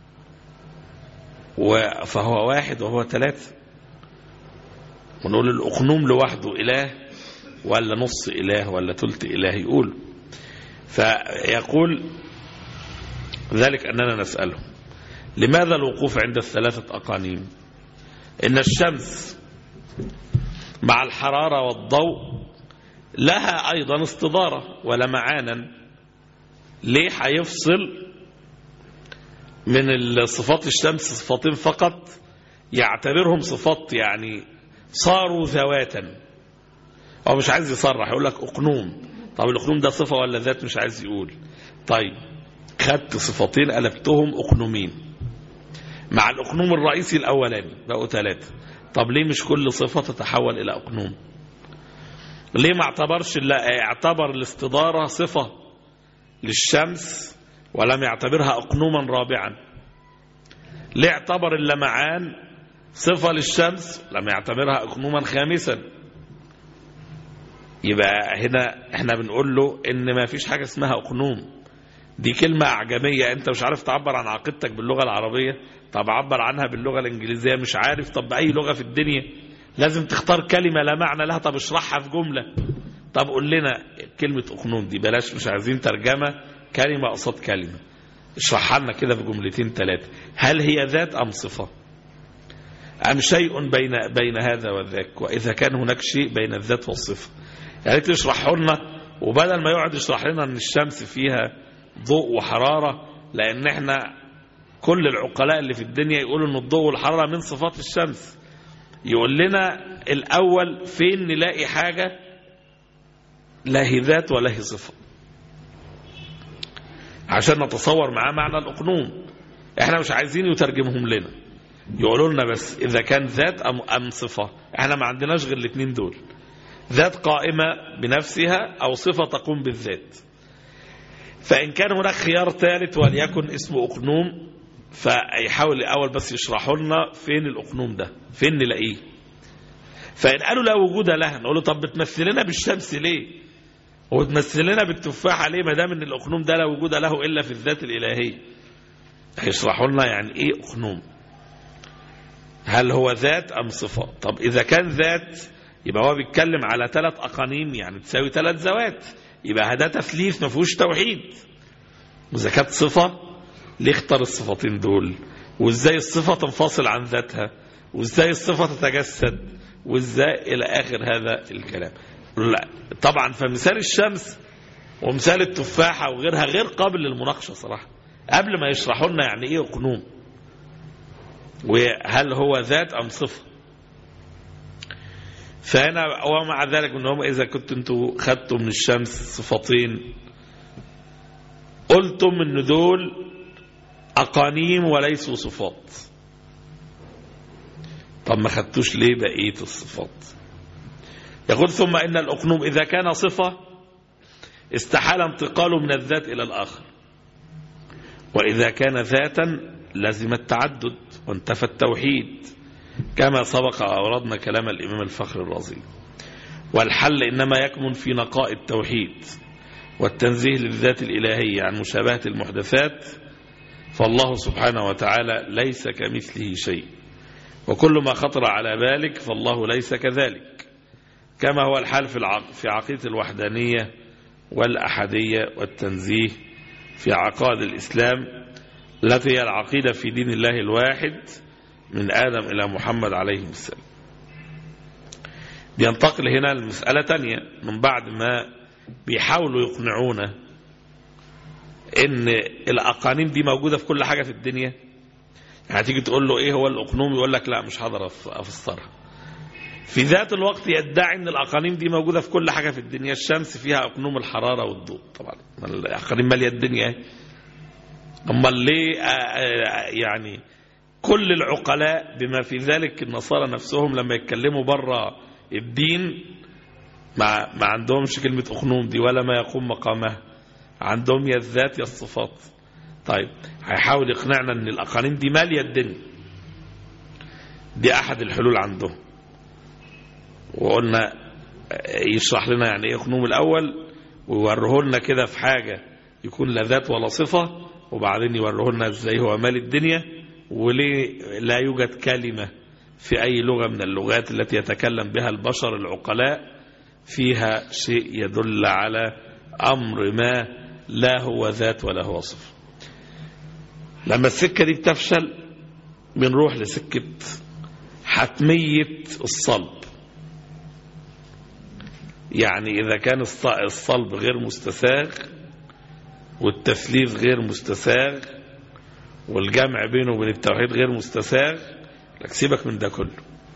فهو واحد وهو ثلاثة ونقول الأقنوم لوحده إله ولا نص إله ولا ثلث إله يقول فيقول ذلك أننا نسأله لماذا الوقوف عند الثلاثة أقانيم إن الشمس مع الحرارة والضوء لها أيضا استدارة ولمعانا ليه هيفصل من الصفات الشمس صفاتين فقط يعتبرهم صفات يعني صاروا ذواتا هو مش عايز يصرح يقول لك أقنوم طب الأقنوم ده صفة ولا ذات مش عايز يقول طيب خدت صفتين قلبتهم أقنومين مع الأقنوم الرئيسي الأولاني بقوا ثلاثة طب ليه مش كل صفة تتحول إلى أقنوم ليه ما اعتبرش اعتبر الاستدارة صفة للشمس ولم يعتبرها أقنوما رابعا ليه اعتبر اللمعان صفة للشمس لم يعتبرها أقنوما خامسا يبقى هنا احنا بنقول له ان ما فيش حاجة اسمها أقنوم دي كلمة أعجمية أنت مش عارف تعبر عن عقيدتك باللغة العربية طب عبر عنها باللغة الإنجليزية مش عارف طب بأي لغة في الدنيا لازم تختار كلمة لا معنى لها طب اشرحها في جملة طب قول لنا كلمة أقنوم دي بلاش مش عايزين ترجمة كلمة قصاد كلمة اشرحها لنا كده في جملتين ثلاثة هل هي ذات أم صفة أم شيء بين بين هذا وذاك وإذا كان هناك شيء بين الذات والصفة يعني تشرحه لنا وبدل ما يقعد يشرح لنا ان الشمس فيها ضوء وحرارة لان احنا كل العقلاء اللي في الدنيا يقولوا ان الضوء والحرارة من صفات الشمس يقول لنا الاول فين نلاقي حاجة لا هي ذات ولا هي صفة عشان نتصور معاه معنى الأقنوم احنا مش عايزين يترجمهم لنا يقولوا لنا بس إذا كان ذات أم, أم صفة احنا ما عندناش غير الاثنين دول ذات قائمة بنفسها أو صفة تقوم بالذات فإن كان هناك خيار ثالث وليكن اسمه أقنوم فيحاول الأول بس يشرحوا لنا فين الأقنوم ده فين نلاقيه فإن قالوا لا وجود لها نقول له طب بتمثلنا بالشمس ليه وتمثلنا بالتفاحة ليه ما دام ان الأقنوم ده لا وجود له إلا في الذات الإلهية هيشرحوا لنا يعني إيه أقنوم هل هو ذات أم صفة طب إذا كان ذات يبقى هو بيتكلم على ثلاث أقانيم يعني تساوي ثلاث ذوات يبقى ده تثليث ما فيهوش توحيد وإذا كانت صفة ليه اختار الصفتين دول وإزاي الصفة تنفصل عن ذاتها وإزاي الصفة تتجسد وإزاي إلى آخر هذا الكلام لا طبعا فمثال الشمس ومثال التفاحة وغيرها غير قابل للمناقشة صراحة قبل ما يشرحوا لنا يعني إيه أقنوم وهل هو ذات أم صفة فهنا ومع ذلك ان هم اذا كنت انتوا خدتوا من الشمس صفتين قلتم ان دول اقانيم وليسوا صفات طب ما خدتوش ليه بقيه الصفات يقول ثم ان الاقنوم اذا كان صفه استحال انتقاله من الذات الى الاخر واذا كان ذاتا لزم التعدد وانتفى التوحيد كما سبق أوردنا كلام الإمام الفخر الرازي والحل إنما يكمن في نقاء التوحيد والتنزيه للذات الإلهية عن مشابهة المحدثات فالله سبحانه وتعالى ليس كمثله شيء وكل ما خطر على بالك فالله ليس كذلك كما هو الحال في في عقيدة الوحدانية والأحدية والتنزيه في عقائد الإسلام التي هي العقيدة في دين الله الواحد من آدم إلى محمد عليه السلام بينتقل هنا المسألة تانية من بعد ما بيحاولوا يقنعونا ان الأقانيم دي موجودة في كل حاجة في الدنيا يعني تيجي تقول له ايه هو الأقنوم يقول لك لا مش هقدر أفسرها في ذات الوقت يدعي ان الأقانيم دي موجودة في كل حاجة في الدنيا الشمس فيها أقنوم الحرارة والضوء طبعا الأقانيم مالية الدنيا أما ليه يعني كل العقلاء بما في ذلك النصارى نفسهم لما يتكلموا بره الدين ما, ما عندهمش كلمة أخنوم دي ولا ما يقوم مقامها عندهم يا الذات يا الصفات طيب هيحاول يقنعنا ان الأقانيم دي مالية الدنيا دي أحد الحلول عندهم وقلنا يشرح لنا يعني ايه أخنوم الأول ويوره لنا كده في حاجة يكون لا ذات ولا صفة وبعدين يوره لنا ازاي هو مال الدنيا وليه لا يوجد كلمة في أي لغة من اللغات التي يتكلم بها البشر العقلاء فيها شيء يدل على أمر ما لا هو ذات ولا هو صفة لما السكة دي بتفشل بنروح لسكة حتمية الصلب يعني إذا كان الصلب غير مستساغ والتثليث غير مستساغ والجمع بينه وبين التوحيد غير مستساغ لك سيبك من ده كله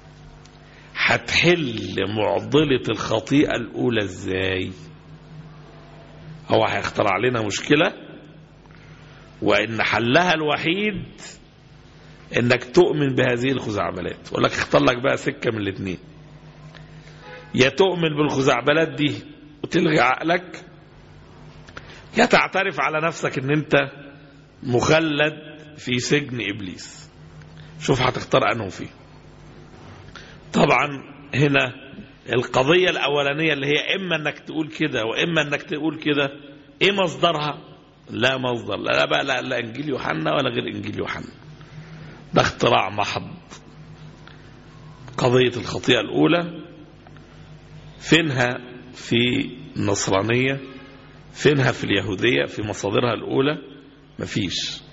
هتحل معضلة الخطيئة الأولى ازاي هو هيخترع لنا مشكلة وإن حلها الوحيد إنك تؤمن بهذه الخزعبلات ولا لك اختار لك بقى سكة من الاثنين يا تؤمن بالخزعبلات دي وتلغي عقلك يا تعترف على نفسك ان انت مخلد في سجن إبليس شوف هتختار أنه فيه طبعا هنا القضية الأولانية اللي هي إما أنك تقول كده وإما أنك تقول كده إيه مصدرها لا مصدر لا بقى لا, لا إنجيل يوحنا ولا غير إنجيل يوحنا ده اختراع محض قضية الخطيئة الأولى فينها في النصرانية فينها في اليهودية في مصادرها الأولى مفيش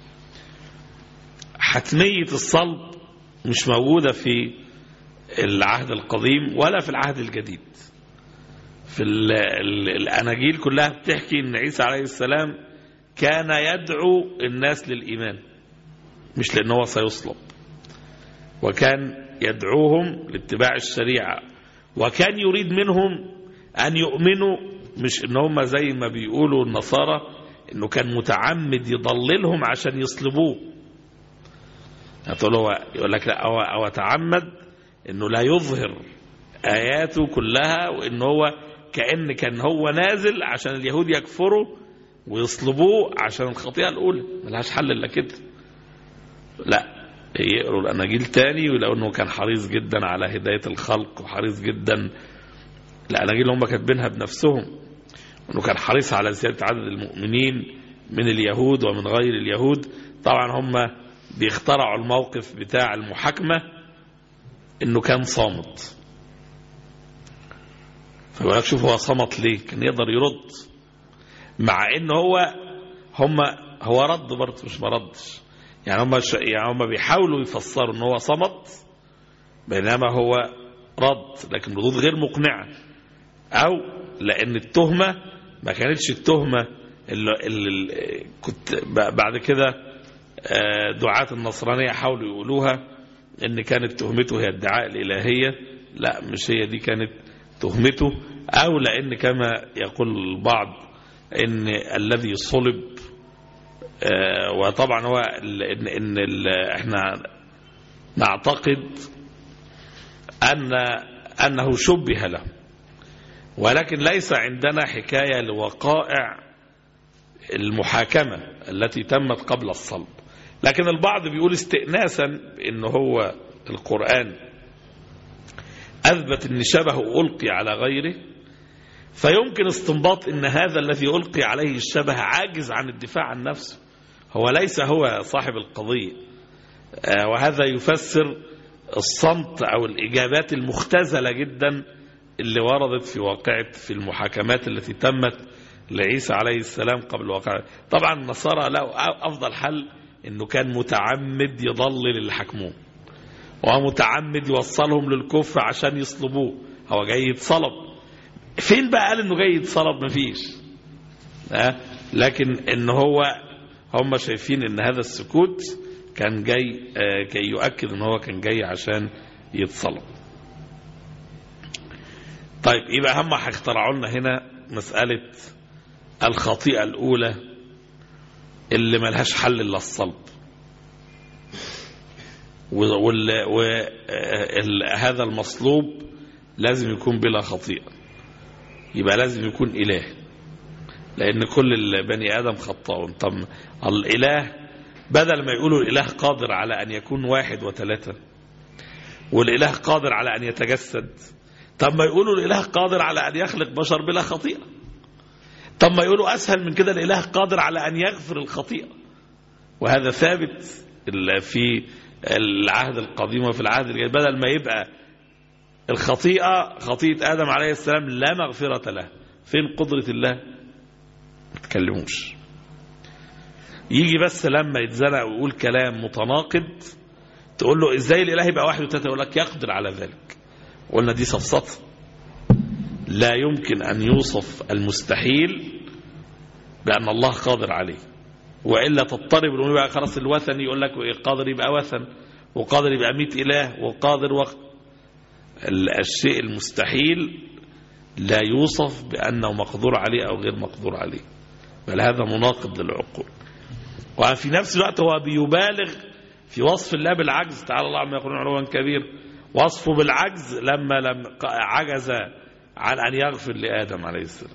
حتمية الصلب مش موجودة في العهد القديم ولا في العهد الجديد في ال ال الأناجيل كلها بتحكي أن عيسى عليه السلام كان يدعو الناس للإيمان مش لأنه هو سيصلب وكان يدعوهم لاتباع الشريعة وكان يريد منهم أن يؤمنوا مش ان هم زي ما بيقولوا النصارى انه كان متعمد يضللهم عشان يصلبوه هتقول هو يقول لك لا هو, هو تعمد انه لا يظهر اياته كلها وان هو كان كان هو نازل عشان اليهود يكفروا ويصلبوه عشان الخطيئه الاولى ملهاش حل الا كده لا يقروا الاناجيل تاني ويلاقوا انه كان حريص جدا على هدايه الخلق وحريص جدا الاناجيل اللي هم كاتبينها بنفسهم انه كان حريص على زياده عدد المؤمنين من اليهود ومن غير اليهود طبعا هم بيخترعوا الموقف بتاع المحاكمه انه كان صامت فبقول لك شوف هو صمت ليه كان يقدر يرد مع ان هو هم هو رد برضه مش ما ردش يعني هم ش... يعني هم بيحاولوا يفسروا ان هو صمت بينما هو رد لكن ردود غير مقنعه او لان التهمه ما كانتش التهمه اللي, اللي كنت ب- بعد كده آه، دعاة النصرانيه حاولوا يقولوها ان كانت تهمته هي ادعاء الالهيه لا مش هي دي كانت تهمته او لان كما يقول البعض ان الذي صلب آه، وطبعا هو ال- ان ان ال- احنا نعتقد ان انه شبه له ولكن ليس عندنا حكايه لوقائع المحاكمه التي تمت قبل الصلب لكن البعض بيقول استئناسا ان هو القران اثبت ان شبهه القي على غيره فيمكن استنباط ان هذا الذي القي عليه الشبه عاجز عن الدفاع عن نفسه هو ليس هو صاحب القضيه آه، وهذا يفسر الصمت او الاجابات المختزله جدا اللي وردت في واقعه في المحاكمات التي تمت لعيسى عليه السلام قبل واقعه طبعا النصارى له افضل حل انه كان متعمد يضلل اللي حكموه ومتعمد يوصلهم للكفر عشان يصلبوه هو جاي يتصلب فين بقى قال انه جاي يتصلب مفيش ها لكن ان هو هم شايفين ان هذا السكوت كان جاي آه، كي يؤكد ان هو كان جاي عشان يتصلب طيب يبقى هم هيخترعوا لنا هنا مسألة الخطيئة الأولى اللي ملهاش حل إلا الصلب وهذا المصلوب لازم يكون بلا خطيئة يبقى لازم يكون إله لأن كل البني آدم خطاؤون طب الإله بدل ما يقولوا الإله قادر على أن يكون واحد وثلاثة والإله قادر على أن يتجسد طب ما يقولوا الإله قادر على أن يخلق بشر بلا خطيئة طب ما يقولوا أسهل من كده الإله قادر على أن يغفر الخطيئة وهذا ثابت ال- في العهد القديم وفي العهد الجديد بدل ما يبقى الخطيئة خطيئة آدم عليه السلام لا مغفرة له فين قدرة الله ما تكلموش يجي بس لما يتزنق ويقول كلام متناقض تقول له ازاي الاله يبقى واحد وثلاثه يقول لك يقدر على ذلك قلنا دي سفسطه لا يمكن ان يوصف المستحيل بان الله قادر عليه والا تضطرب الامور بقى خلاص الوثن يقول لك إيه قادر يبقى وثن وقادر يبقى 100 اله وقادر وقت الشيء المستحيل لا يوصف بانه مقدور عليه او غير مقدور عليه بل هذا مناقض للعقول وفي نفس الوقت هو بيبالغ في وصف الله بالعجز تعالى الله عما يقولون علوا كبير وصفه بالعجز لما لم عجز عن أن يغفر لآدم عليه السلام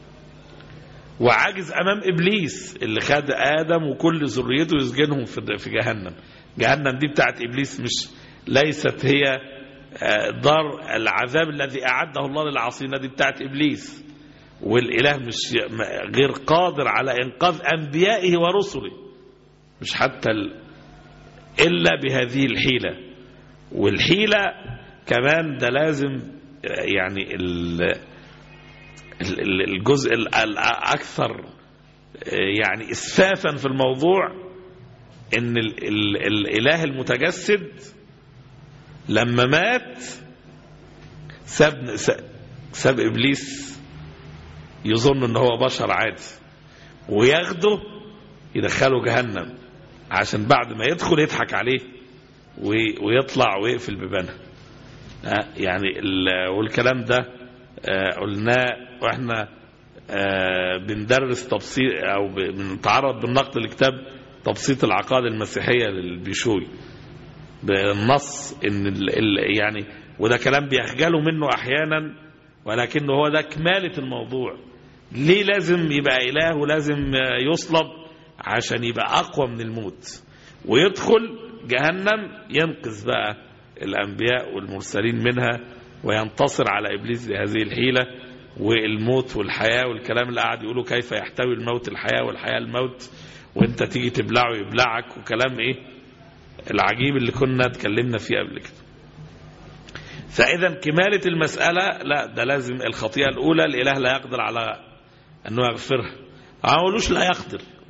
وعجز أمام إبليس اللي خد آدم وكل ذريته يسجنهم في في جهنم جهنم دي بتاعت إبليس مش ليست هي آه، دار العذاب الذي أعده الله للعاصين دي بتاعت إبليس والإله مش غير قادر على إنقاذ أنبيائه ورسله مش حتى ال... إلا بهذه الحيلة والحيلة كمان ده لازم يعني ال... ال- ال- الجزء ال- الأكثر يعني إسفافا في الموضوع إن ال... ال... الإله المتجسد لما مات ساب ساب إبليس يظن ان هو بشر عادي وياخده يدخله جهنم عشان بعد ما يدخل يضحك عليه وي- ويطلع ويقفل بيبانها آه، يعني ال- والكلام ده آه، قلناه واحنا آه، بندرس تبسيط او ب- بنتعرض بالنقد لكتاب تبسيط العقائد المسيحيه للبيشوي بالنص ان ال ال يعني وده كلام بيخجلوا منه احيانا ولكنه هو ده كمالة الموضوع ليه لازم يبقى إله ولازم يصلب عشان يبقى أقوى من الموت ويدخل جهنم ينقذ بقى الأنبياء والمرسلين منها وينتصر على إبليس بهذه الحيلة والموت والحياة والكلام اللي قاعد يقولوا كيف يحتوي الموت الحياة والحياة الموت وانت تيجي تبلعه يبلعك وكلام ايه العجيب اللي كنا اتكلمنا فيه قبل كده فإذا كمالة المسألة لا ده لازم الخطيئة الأولى الإله لا يقدر على أنه يغفرها ما قالوش لا يقدر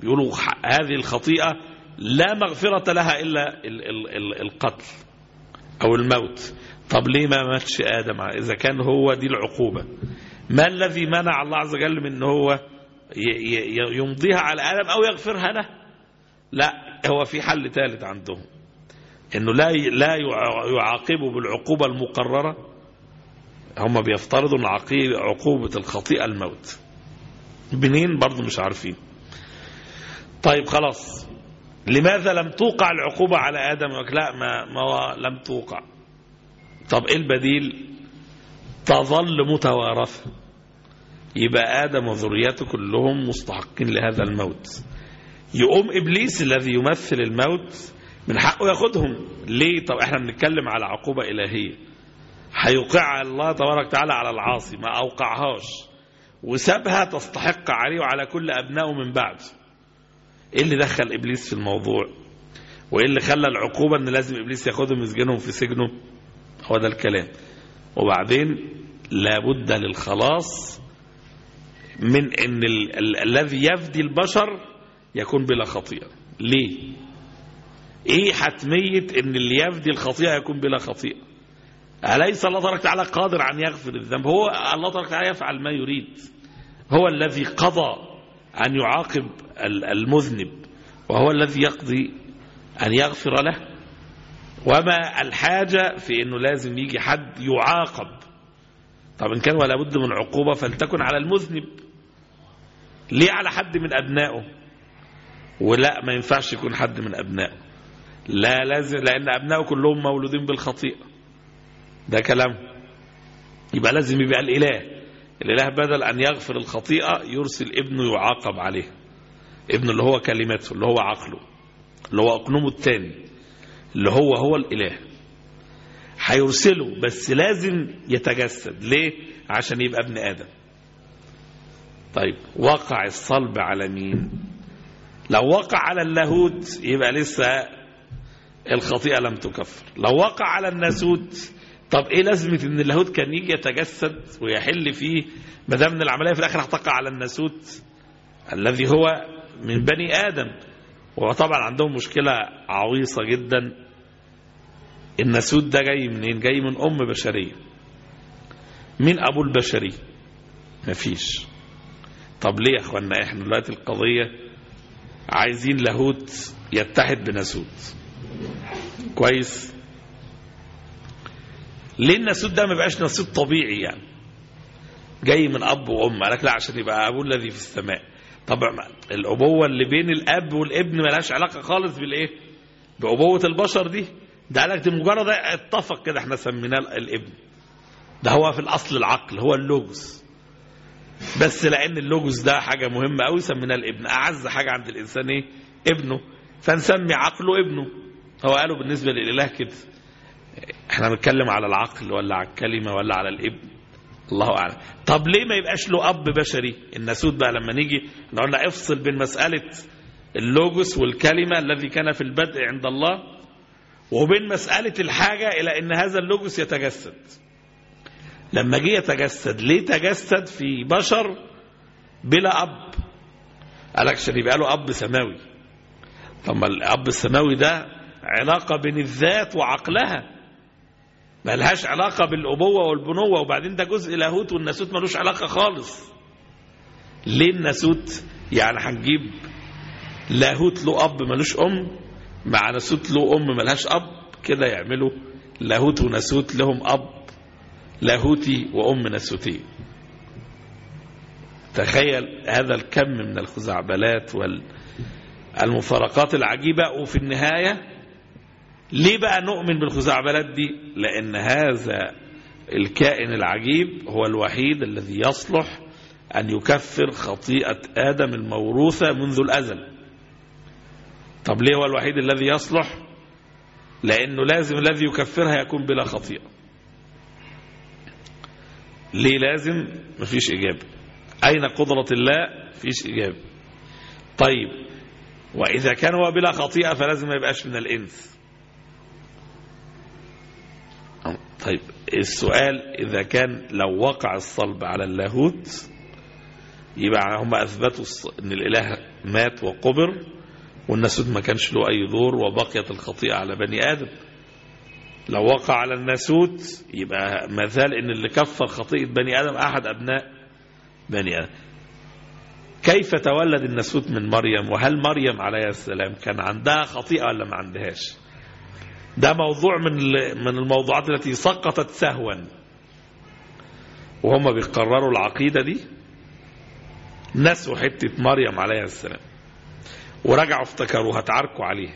بيقولوا هذه الخطيئة لا مغفرة لها إلا القتل أو الموت طب ليه ما ماتش آدم إذا كان هو دي العقوبة ما الذي منع الله عز وجل من أنه هو يمضيها على آدم أو يغفرها له لا هو في حل ثالث عندهم انه لا لا يعاقبه بالعقوبه المقرره هم بيفترضوا ان عقوبه الخطيئه الموت منين برضه مش عارفين طيب خلاص لماذا لم توقع العقوبه على ادم لا ما, ما لم توقع طب ايه البديل تظل متوارثه يبقى ادم وذريته كلهم مستحقين لهذا الموت يقوم ابليس الذي يمثل الموت من حقه ياخدهم ليه طب احنا بنتكلم على عقوبة إلهية هيوقعها الله تبارك وتعالى على العاصي ما أوقعهاش وسابها تستحق عليه وعلى كل أبنائه من بعد ايه اللي دخل إبليس في الموضوع وايه اللي خلى العقوبة ان لازم إبليس ياخدهم يسجنهم في سجنه هو ده الكلام وبعدين لابد للخلاص من ان ال ال الذي يفدي البشر يكون بلا خطيئة ليه ايه حتمية ان اللي يفدي الخطيئة يكون بلا خطيئة أليس الله تبارك وتعالى قادر أن يغفر الذنب هو الله تبارك وتعالى يفعل ما يريد هو الذي قضى أن يعاقب المذنب وهو الذي يقضي أن يغفر له وما الحاجة في أنه لازم يجي حد يعاقب طب إن كان ولا بد من عقوبة فلتكن على المذنب ليه على حد من أبنائه ولا ما ينفعش يكون حد من أبنائه لا لازم لأن أبنائه كلهم مولودين بالخطيئة ده كلام يبقى لازم يبقى الإله الإله بدل أن يغفر الخطيئة يرسل ابنه يعاقب عليه ابنه اللي هو كلمته اللي هو عقله اللي هو أقنومه الثاني اللي هو هو الإله هيرسله بس لازم يتجسد ليه عشان يبقى ابن آدم طيب وقع الصلب على مين لو وقع على اللاهوت يبقى لسه الخطيئة لم تكفر لو وقع على الناسوت طب ايه لازمة ان اللاهوت كان يجي يتجسد ويحل فيه ما دام ان العملية في الاخر هتقع على الناسوت الذي هو من بني ادم وطبعا عندهم مشكلة عويصة جدا الناسوت ده جاي منين جاي من ام بشرية مين ابو البشرية مفيش طب ليه يا اخوانا احنا دلوقتي القضية عايزين لاهوت يتحد بناسوت كويس ليه الناسوت ده ما بقاش ناسوت طبيعي يعني جاي من اب وام قالك لا عشان يبقى ابوه الذي في السماء طبعا الابوه اللي بين الاب والابن ملهاش علاقه خالص بالايه بابوه البشر دي ده قالك دي مجرد اتفق كده احنا سميناه الابن ده هو في الاصل العقل هو اللوجوس بس لان اللوجوس ده حاجه مهمه قوي سميناه الابن اعز حاجه عند الانسان ايه ابنه فنسمي عقله ابنه هو قالوا بالنسبه للاله كده احنا بنتكلم على العقل ولا على الكلمه ولا على الابن الله اعلم طب ليه ما يبقاش له اب بشري الناسوت بقى لما نيجي قلنا افصل بين مساله اللوجوس والكلمه الذي كان في البدء عند الله وبين مساله الحاجه الى ان هذا اللوجوس يتجسد لما جه يتجسد ليه تجسد في بشر بلا اب قالك عشان يبقى له اب سماوي طب ما الاب السماوي ده علاقه بين الذات وعقلها ما لهاش علاقة بالأبوة والبنوة وبعدين ده جزء لاهوت والناسوت ملوش علاقة خالص ليه الناسوت يعني هنجيب لاهوت له أب ملوش أم مع ناسوت له أم ملهاش أب كده يعملوا لاهوت وناسوت لهم أب لاهوتي وأم ناسوتي تخيل هذا الكم من الخزعبلات والمفارقات العجيبة وفي النهاية ليه بقى نؤمن بالخزعبلات دي لأن هذا الكائن العجيب هو الوحيد الذي يصلح أن يكفر خطيئة آدم الموروثة منذ الأزل طب ليه هو الوحيد الذي يصلح لأنه لازم الذي يكفرها يكون بلا خطيئة ليه لازم مفيش إجابة أين قدرة الله مفيش إجابة طيب وإذا كان هو بلا خطيئة فلازم ما يبقاش من الإنس طيب السؤال إذا كان لو وقع الصلب على اللاهوت يبقى هم أثبتوا أن الإله مات وقبر والناسوت ما كانش له أي دور وبقيت الخطيئة على بني آدم لو وقع على الناسوت يبقى مثال ان اللي كفر خطيئة بني آدم أحد أبناء بني آدم كيف تولد الناسوت من مريم وهل مريم عليه السلام كان عندها خطيئة ولا ما عندهاش ده موضوع من من الموضوعات التي سقطت سهوا وهم بيقرروا العقيدة دي نسوا حتة مريم عليه السلام ورجعوا افتكروها اتعاركوا عليها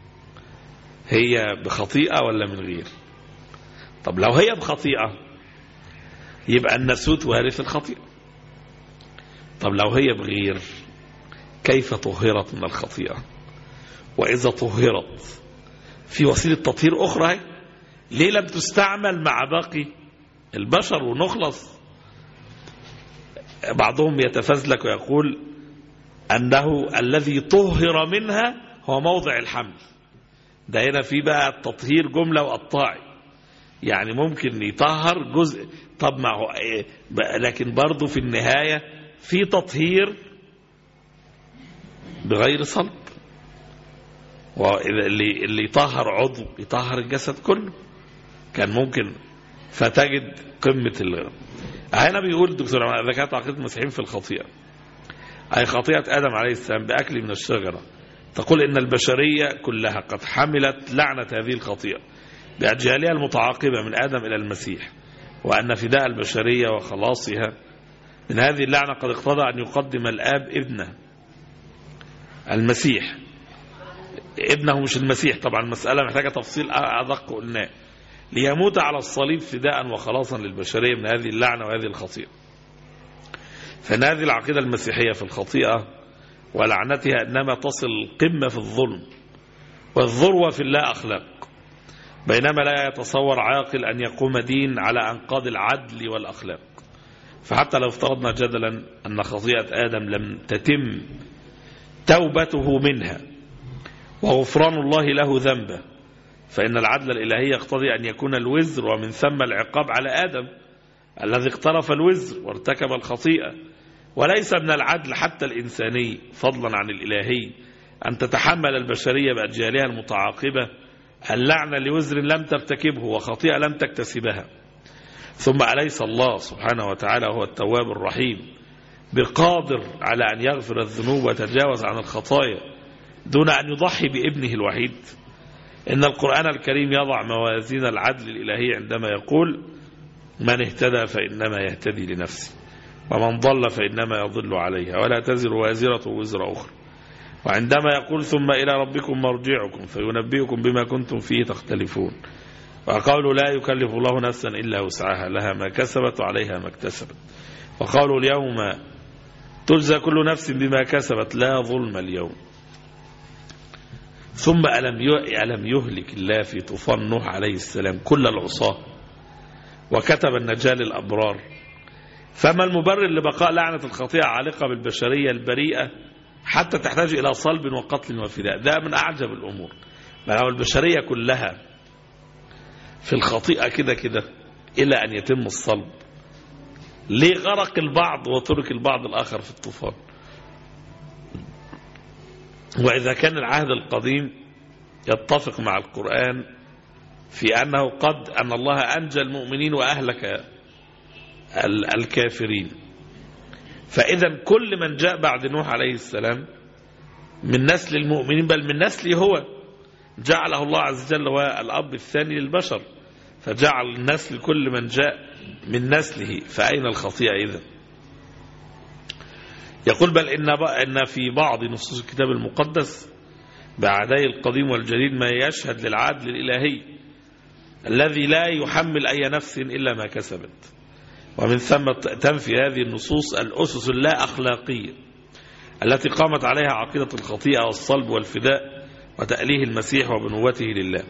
هي بخطيئة ولا من غير طب لو هي بخطيئة يبقى النسوت وارث الخطيئة طب لو هي بغير كيف طهرت من الخطيئة وإذا طهرت في وسيلة تطهير أخرى هي ليه لم تستعمل مع باقي البشر ونخلص بعضهم يتفزلك ويقول أنه الذي طهر منها هو موضع الحمل ده هنا في بقى التطهير جملة وقطاعي يعني ممكن يطهر جزء طب ما هو إيه لكن برضه في النهاية في تطهير بغير صلب واللي اللي يطهر عضو يطهر الجسد كله كان ممكن فتجد قمة ال هنا بيقول دكتور إذا كانت عقيدة المسيحيين في الخطيئة أي خطيئة آدم عليه السلام بأكل من الشجرة تقول إن البشرية كلها قد حملت لعنة هذه الخطيئة بأجيالها المتعاقبة من آدم إلى المسيح وأن فداء البشرية وخلاصها من هذه اللعنة قد اقتضى أن يقدم الآب ابنه المسيح ابنه مش المسيح طبعا المسألة محتاجة تفصيل أدق قلناه ليموت على الصليب فداء وخلاصا للبشرية من هذه اللعنة وهذه الخطيئة فإن هذه العقيدة المسيحية في الخطيئة ولعنتها إنما تصل القمة في الظلم والذروة في اللا أخلاق بينما لا يتصور عاقل أن يقوم دين على أنقاض العدل والأخلاق فحتى لو افترضنا جدلا أن خطيئة آدم لم تتم توبته منها وغفران الله له ذنبه فإن العدل الإلهي يقتضي أن يكون الوزر ومن ثم العقاب على آدم الذي اقترف الوزر وارتكب الخطيئة وليس من العدل حتى الإنساني فضلا عن الإلهي أن تتحمل البشرية بأجيالها المتعاقبة اللعنة لوزر لم ترتكبه وخطيئة لم تكتسبها ثم أليس الله سبحانه وتعالى هو التواب الرحيم بقادر على أن يغفر الذنوب ويتجاوز عن الخطايا دون أن يضحي بابنه الوحيد إن القرآن الكريم يضع موازين العدل الإلهي عندما يقول من اهتدى فإنما يهتدي لنفسه ومن ضل فإنما يضل عليها ولا تزر وازرة وزر أخرى وعندما يقول ثم إلى ربكم مرجعكم فينبئكم بما كنتم فيه تختلفون وقالوا لا يكلف الله نفسا إلا وسعها لها ما كسبت وعليها ما اكتسبت وقالوا اليوم تجزى كل نفس بما كسبت لا ظلم اليوم ثم ألم ألم يهلك الله في طوفان نوح عليه السلام كل العصاة وكتب النجاة للأبرار فما المبرر لبقاء لعنة الخطيئة عالقة بالبشرية البريئة حتى تحتاج إلى صلب وقتل وفداء ده من أعجب الأمور لو البشرية كلها في الخطيئة كده كده إلى أن يتم الصلب ليه غرق البعض وترك البعض الآخر في الطوفان وإذا كان العهد القديم يتفق مع القرآن في أنه قد أن الله أنجى المؤمنين وأهلك الكافرين فإذا كل من جاء بعد نوح عليه السلام من نسل المؤمنين بل من نسله هو جعله الله عز وجل هو الأب الثاني للبشر فجعل النسل كل من جاء من نسله فأين الخطيئة إذن يقول بل إن, إن في بعض نصوص الكتاب المقدس بعدي القديم والجديد ما يشهد للعدل الإلهي الذي لا يحمل أي نفس إلا ما كسبت ومن ثم تنفي هذه النصوص الأسس اللا أخلاقية التي قامت عليها عقيدة الخطيئة والصلب والفداء وتأليه المسيح وبنوته لله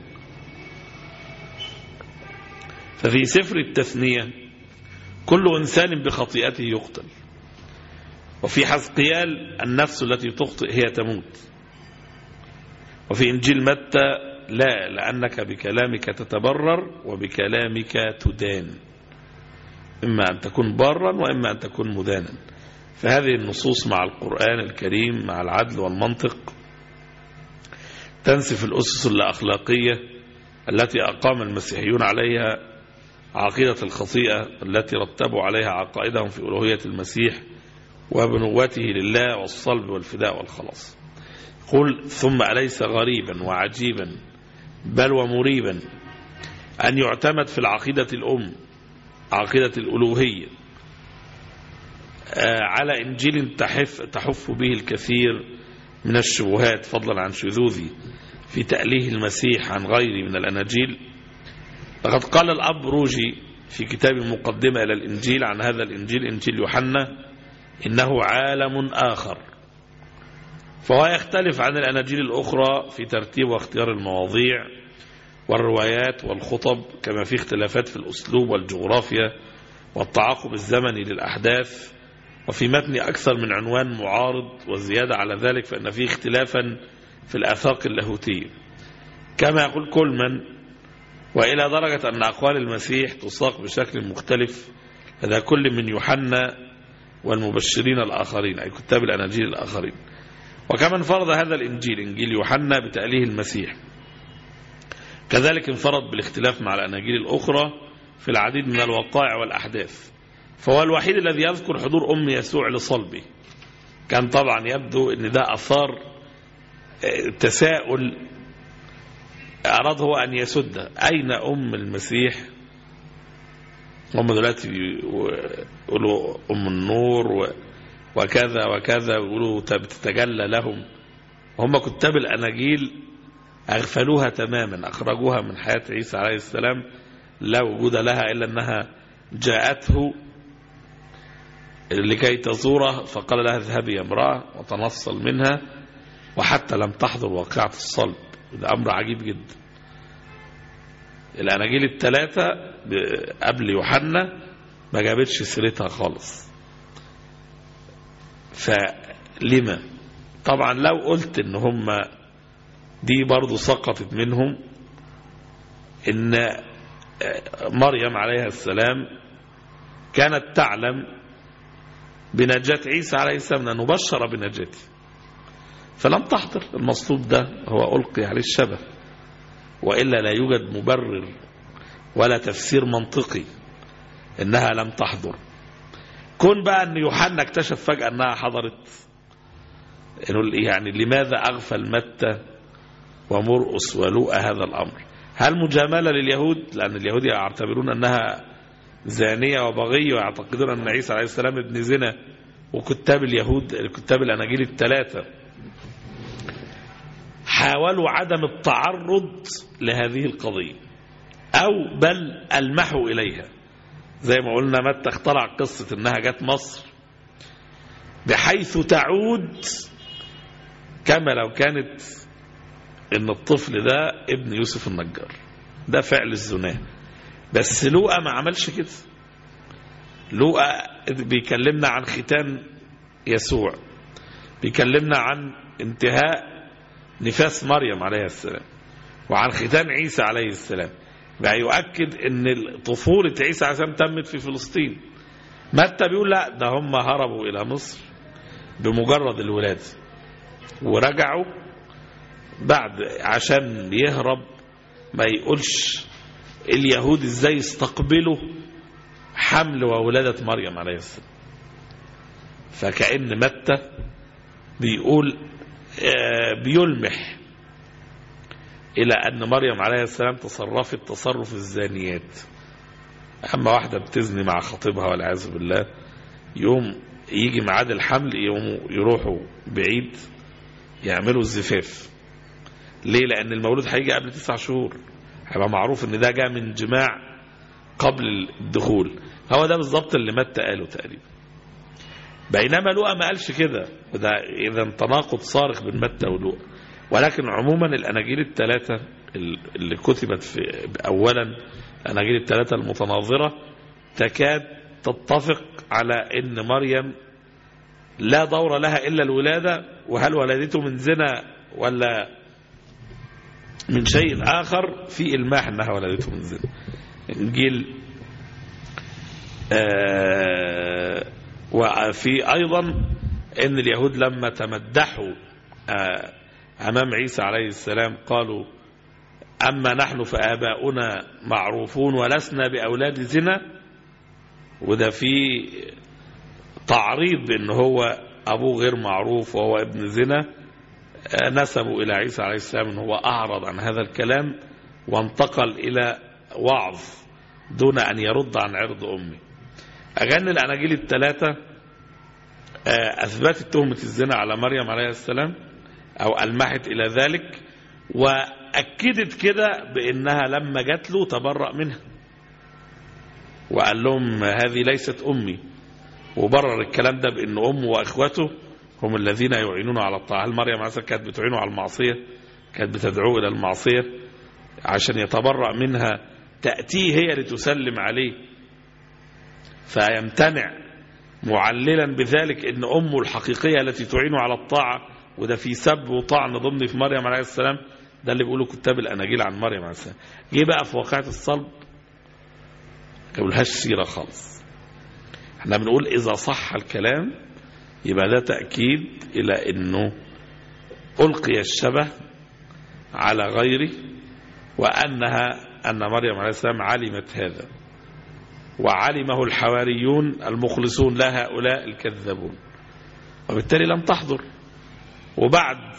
ففي سفر التثنية كل إنسان بخطيئته يقتل وفي حزقيال النفس التي تخطئ هي تموت وفي إنجيل متى لا لأنك بكلامك تتبرر وبكلامك تدان إما أن تكون بارا وإما أن تكون مدانا فهذه النصوص مع القرآن الكريم مع العدل والمنطق تنسف الأسس الأخلاقية التي أقام المسيحيون عليها عقيدة الخطيئة التي رتبوا عليها عقائدهم في ألوهية المسيح وبنوته لله والصلب والفداء والخلاص قل ثم أليس غريبا وعجيبا بل ومريبا أن يعتمد في العقيدة الأم عقيدة الألوهية على إنجيل تحف, تحف به الكثير من الشبهات فضلا عن شذوذ في تأليه المسيح عن غيره من الأناجيل لقد قال الأب روجي في كتاب مقدمة إلى الإنجيل عن هذا الإنجيل إنجيل يوحنا إنه عالم آخر فهو يختلف عن الأناجيل الأخرى في ترتيب واختيار المواضيع والروايات والخطب كما في اختلافات في الأسلوب والجغرافيا والتعاقب الزمني للأحداث وفي متن أكثر من عنوان معارض وزيادة على ذلك فإن فيه اختلافا في الآفاق اللاهوتية كما يقول كولمان وإلى درجة أن أقوال المسيح تساق بشكل مختلف لدى كل من يوحنا والمبشرين الآخرين أي كتاب الأناجيل الآخرين وكما انفرد هذا الإنجيل إنجيل يوحنا بتأليه المسيح كذلك انفرد بالاختلاف مع الأناجيل الأخرى في العديد من الوقائع والأحداث فهو الوحيد الذي يذكر حضور أم يسوع لصلبه كان طبعا يبدو أن ده أثار تساؤل أراد هو أن يسد أين أم المسيح هم دلوقتي يقولوا أم النور وكذا وكذا يقولوا بتتجلى لهم هم كتاب الأناجيل أغفلوها تماما أخرجوها من حياة عيسى عليه السلام لا وجود لها إلا أنها جاءته لكي تزوره فقال لها اذهبي يا امرأة وتنصل منها وحتى لم تحضر واقعة الصلب ده أمر عجيب جدا الأناجيل الثلاثة قبل يوحنا ما جابتش سيرتها خالص فلما طبعا لو قلت ان هم دي برضو سقطت منهم ان مريم عليها السلام كانت تعلم بنجاة عيسى عليه السلام أنه بشر بنجاته فلم تحضر المصلوب ده هو ألقي عليه الشبه وإلا لا يوجد مبرر ولا تفسير منطقي إنها لم تحضر كون بقى أن يوحنا اكتشف فجأة أنها حضرت يعني لماذا أغفل متى ومرقس ولوقا هذا الأمر هل مجاملة لليهود لأن اليهود يعتبرون أنها زانية وبغية ويعتقدون أن عيسى عليه السلام ابن زنا وكتاب اليهود كتاب الأناجيل الثلاثة حاولوا عدم التعرض لهذه القضية أو بل ألمحوا إليها زي ما قلنا متى اخترع قصة أنها جت مصر بحيث تعود كما لو كانت ان الطفل ده ابن يوسف النجار ده فعل الزنا بس لوقا ما عملش كده لوقا بيكلمنا عن ختان يسوع بيكلمنا عن انتهاء نفاس مريم عليه السلام وعن ختان عيسى عليه السلام بقى يؤكد ان طفولة عيسى عليه السلام تمت في فلسطين متى بيقول لا ده هم هربوا الى مصر بمجرد الولادة ورجعوا بعد عشان يهرب ما يقولش اليهود ازاي استقبلوا حمل وولادة مريم عليه السلام فكأن متى بيقول بيلمح إلى أن مريم عليه السلام تصرفت تصرف الزانيات أما واحدة بتزني مع خطيبها والعياذ بالله يوم يجي ميعاد الحمل يوم يروحوا بعيد يعملوا الزفاف ليه لأن المولود هيجي قبل تسع شهور هيبقى معروف ان ده جاء من جماع قبل الدخول هو ده بالظبط اللي متى قاله تقريبا بينما لوقا ما قالش كده وده اذا تناقض صارخ بين متى ولوقا ولكن عموما الاناجيل الثلاثه اللي كتبت في اولا الاناجيل الثلاثه المتناظره تكاد تتفق على ان مريم لا دور لها الا الولاده وهل ولدته من زنا ولا من شيء آخر في إلماح أنها ولدته من زنا إنجيل آه وفي أيضا أن اليهود لما تمدحوا آه، أمام عيسى عليه السلام قالوا أما نحن فآباؤنا معروفون ولسنا بأولاد زنا وده في تعريض بأن هو أبوه غير معروف وهو ابن زنا آه، نسبوا إلى عيسى عليه السلام أنه هو أعرض عن هذا الكلام وانتقل إلى وعظ دون أن يرد عن عرض أمه أجن الأناجيل الثلاثة آه، أثبتت تهمة الزنا على مريم عليه السلام أو ألمحت إلى ذلك وأكدت كده بأنها لما جات له تبرأ منها وقال لهم هذه ليست أمي وبرر الكلام ده بأن أمه وأخوته هم الذين يعينون على الطاعة هل مريم مثلا كانت بتعينه على المعصية كانت بتدعوه إلى المعصية عشان يتبرأ منها تأتيه هي لتسلم عليه فيمتنع معللا بذلك ان امه الحقيقيه التي تعينه على الطاعه وده في سب وطعن ضمن في مريم عليه السلام ده اللي بيقوله كتاب الاناجيل عن مريم عليه السلام جه بقى في واقعه الصلب ما لهاش سيره خالص احنا بنقول اذا صح الكلام يبقى ده تاكيد الى انه القي الشبه على غيره وانها ان مريم عليه السلام علمت هذا وعلمه الحواريون المخلصون لا هؤلاء الكذابون وبالتالي لم تحضر وبعد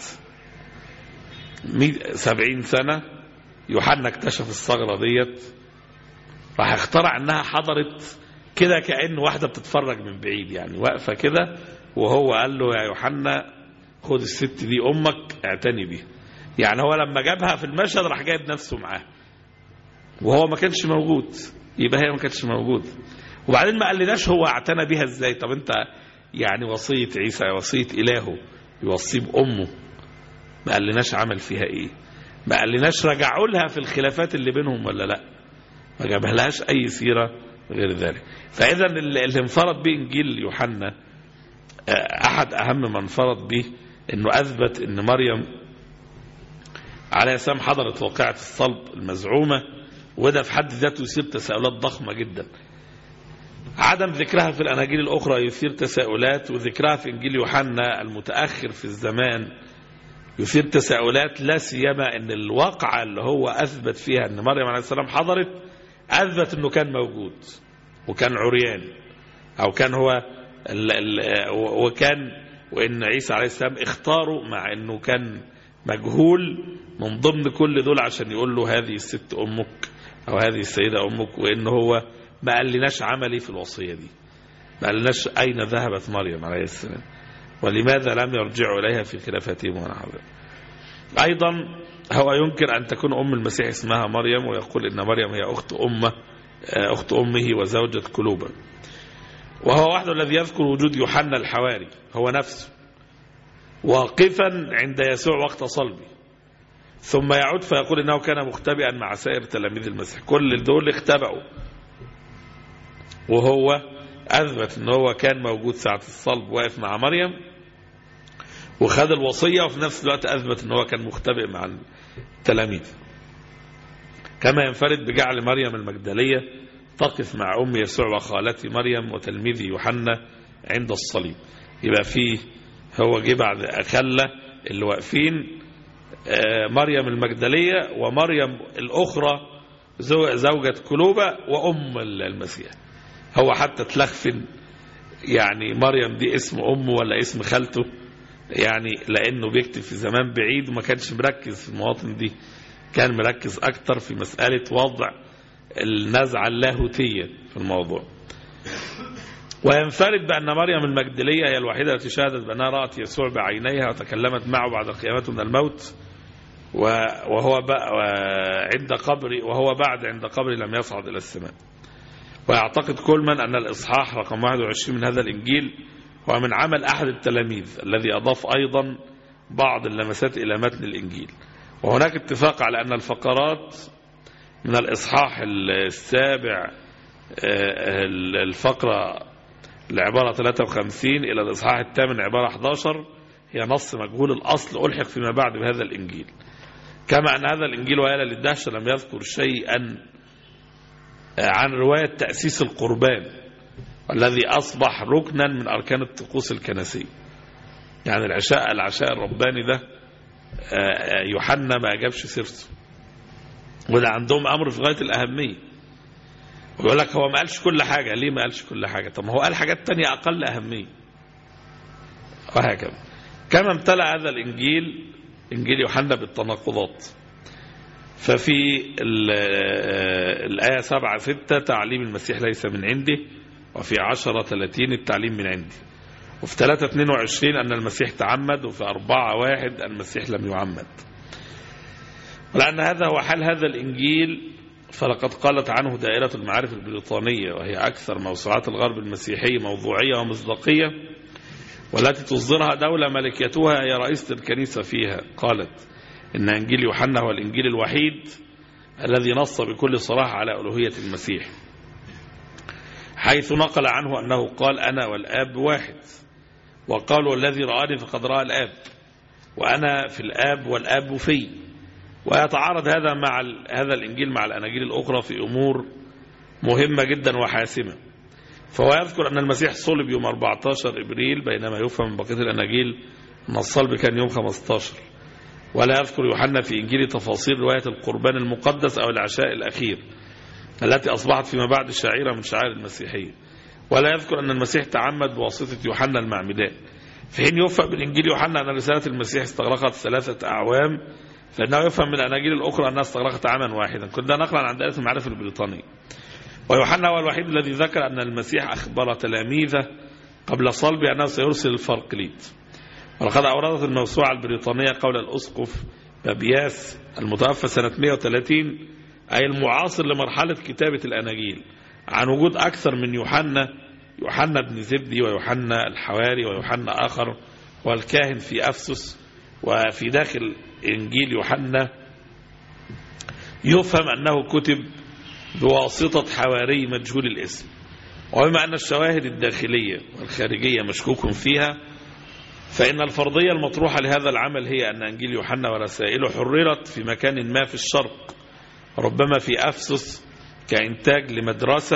مي- سبعين سنة يوحنا اكتشف الثغرة ديت راح اخترع انها حضرت كده كأن واحدة بتتفرج من بعيد يعني واقفة كده وهو قال له يا يوحنا خد الست دي امك اعتني بيها يعني هو لما جابها في المشهد راح جايب نفسه معاه وهو ما كانش موجود يبقى هي ما كانتش موجود وبعدين ما قالناش هو اعتنى بيها ازاي طب انت يعني وصية عيسى وصية إلهه يوصيه بأمه ما قالناش عمل فيها ايه ما قالناش رجعوا لها في الخلافات اللي بينهم ولا لا ما جابلهاش أي سيرة غير ذلك فإذا اللي اللي انفرد به إنجيل يوحنا آه، أحد أهم ما انفرد به أنه أثبت أن مريم عليه السلام حضرت واقعة الصلب المزعومة وده في حد ذاته يثير تساؤلات ضخمة جدا عدم ذكرها في الأناجيل الأخرى يثير تساؤلات وذكرها في إنجيل يوحنا المتأخر في الزمان يثير تساؤلات لا سيما أن الواقعة اللي هو أثبت فيها أن مريم عليه السلام حضرت أثبت أنه كان موجود وكان عريان أو كان هو ال ال وكان وإن عيسى عليه السلام اختاره مع أنه كان مجهول من ضمن كل دول عشان يقول له هذه الست أمك أو هذه السيدة أمك وإن هو ما قالناش عملي في الوصية دي ما قالناش أين ذهبت مريم عليه السلام ولماذا لم يرجعوا إليها في خلافتهم ونحوها أيضا هو ينكر أن تكون أم المسيح اسمها مريم ويقول إن مريم هي أخت أمه أخت أمه وزوجة كلوبا وهو وحده الذي يذكر وجود يوحنا الحواري هو نفسه واقفا عند يسوع وقت صلبه ثم يعود فيقول انه كان مختبئا مع سائر تلاميذ المسيح كل دول اختبأوا وهو اثبت ان هو كان موجود ساعة الصلب واقف مع مريم وخد الوصية وفي نفس الوقت اثبت ان هو كان مختبئ مع التلاميذ كما ينفرد بجعل مريم المجدلية تقف مع أم يسوع وخالتي مريم وتلميذي يوحنا عند الصليب يبقى فيه هو جه بعد خلى اللي واقفين مريم المجدلية ومريم الأخرى زوجة كلوبة وأم المسيح هو حتى تلخفن يعني مريم دي اسم أمه ولا اسم خالته يعني لأنه بيكتب في زمان بعيد وما كانش مركز في المواطن دي كان مركز أكتر في مسألة وضع النزعة اللاهوتية في الموضوع وينفرد بأن مريم المجدلية هي الوحيدة التي شهدت بأنها رأت يسوع بعينيها وتكلمت معه بعد قيامته من الموت وهو عند قبر وهو بعد عند قبر لم يصعد إلى السماء ويعتقد كولمان أن الإصحاح رقم 21 من هذا الإنجيل هو من عمل أحد التلاميذ الذي أضاف أيضا بعض اللمسات إلى متن الإنجيل وهناك اتفاق على أن الفقرات من الإصحاح السابع الفقرة العبارة 53 إلى الإصحاح الثامن عبارة 11 هي نص مجهول الأصل ألحق فيما بعد بهذا الإنجيل كما أن هذا الإنجيل ويالا للدهشة لم يذكر شيئا عن رواية تأسيس القربان والذي أصبح ركنا من أركان الطقوس الكنسية يعني العشاء العشاء الرباني ده يوحنا ما أجابش سيرته وده عندهم أمر في غاية الأهمية ويقول لك هو ما قالش كل حاجة ليه ما قالش كل حاجة طب ما هو قال حاجات تانية أقل أهمية وهكذا كما امتلأ هذا الإنجيل إنجيل يوحنا بالتناقضات ففي الآية 7 6 تعليم المسيح ليس من عندي وفي 10 30 التعليم من عندي وفي 3 22 أن المسيح تعمد وفي 4 1 المسيح لم يعمد ولأن هذا هو حال هذا الإنجيل فلقد قالت عنه دائرة المعارف البريطانية وهي أكثر موسوعات الغرب المسيحي موضوعية ومصداقية والتي تصدرها دولة ملكيتها هي رئيسة الكنيسة فيها قالت إن إنجيل يوحنا هو الإنجيل الوحيد الذي نص بكل صراحة على ألوهية المسيح حيث نقل عنه أنه قال أنا والآب واحد وقال الذي رآني فقد رأى الآب وأنا في الآب والآب في ويتعارض هذا مع هذا الإنجيل مع الأناجيل الأخرى في أمور مهمة جدا وحاسمة فهو يذكر أن المسيح صلب يوم 14 إبريل بينما يفهم من بقية الأناجيل أن الصلب كان يوم 15 ولا يذكر يوحنا في إنجيل تفاصيل رواية القربان المقدس أو العشاء الأخير التي أصبحت فيما بعد شعيرة من شعائر المسيحية ولا يذكر أن المسيح تعمد بواسطة يوحنا المعمدان في حين يفهم من إنجيل يوحنا أن رسالة المسيح استغرقت ثلاثة أعوام فإنه يفهم من الأناجيل الأخرى أنها استغرقت عاما واحدا كل ده نقلا عن دائرة المعارف البريطانية ويوحنا هو الوحيد الذي ذكر أن المسيح أخبر تلاميذه قبل صلبه أنه سيرسل الفرقليت ولقد أوردت الموسوعة البريطانية قول الأسقف بابياس المتوفى سنة 130 أي المعاصر لمرحلة كتابة الأناجيل عن وجود أكثر من يوحنا يوحنا بن زبدي ويوحنا الحواري ويوحنا آخر والكاهن في أفسس وفي داخل إنجيل يوحنا يفهم أنه كتب بواسطة حواري مجهول الاسم وبما أن الشواهد الداخلية والخارجية مشكوك فيها فإن الفرضية المطروحة لهذا العمل هي أن أنجيل يوحنا ورسائله حررت في مكان ما في الشرق ربما في أفسس كإنتاج لمدرسة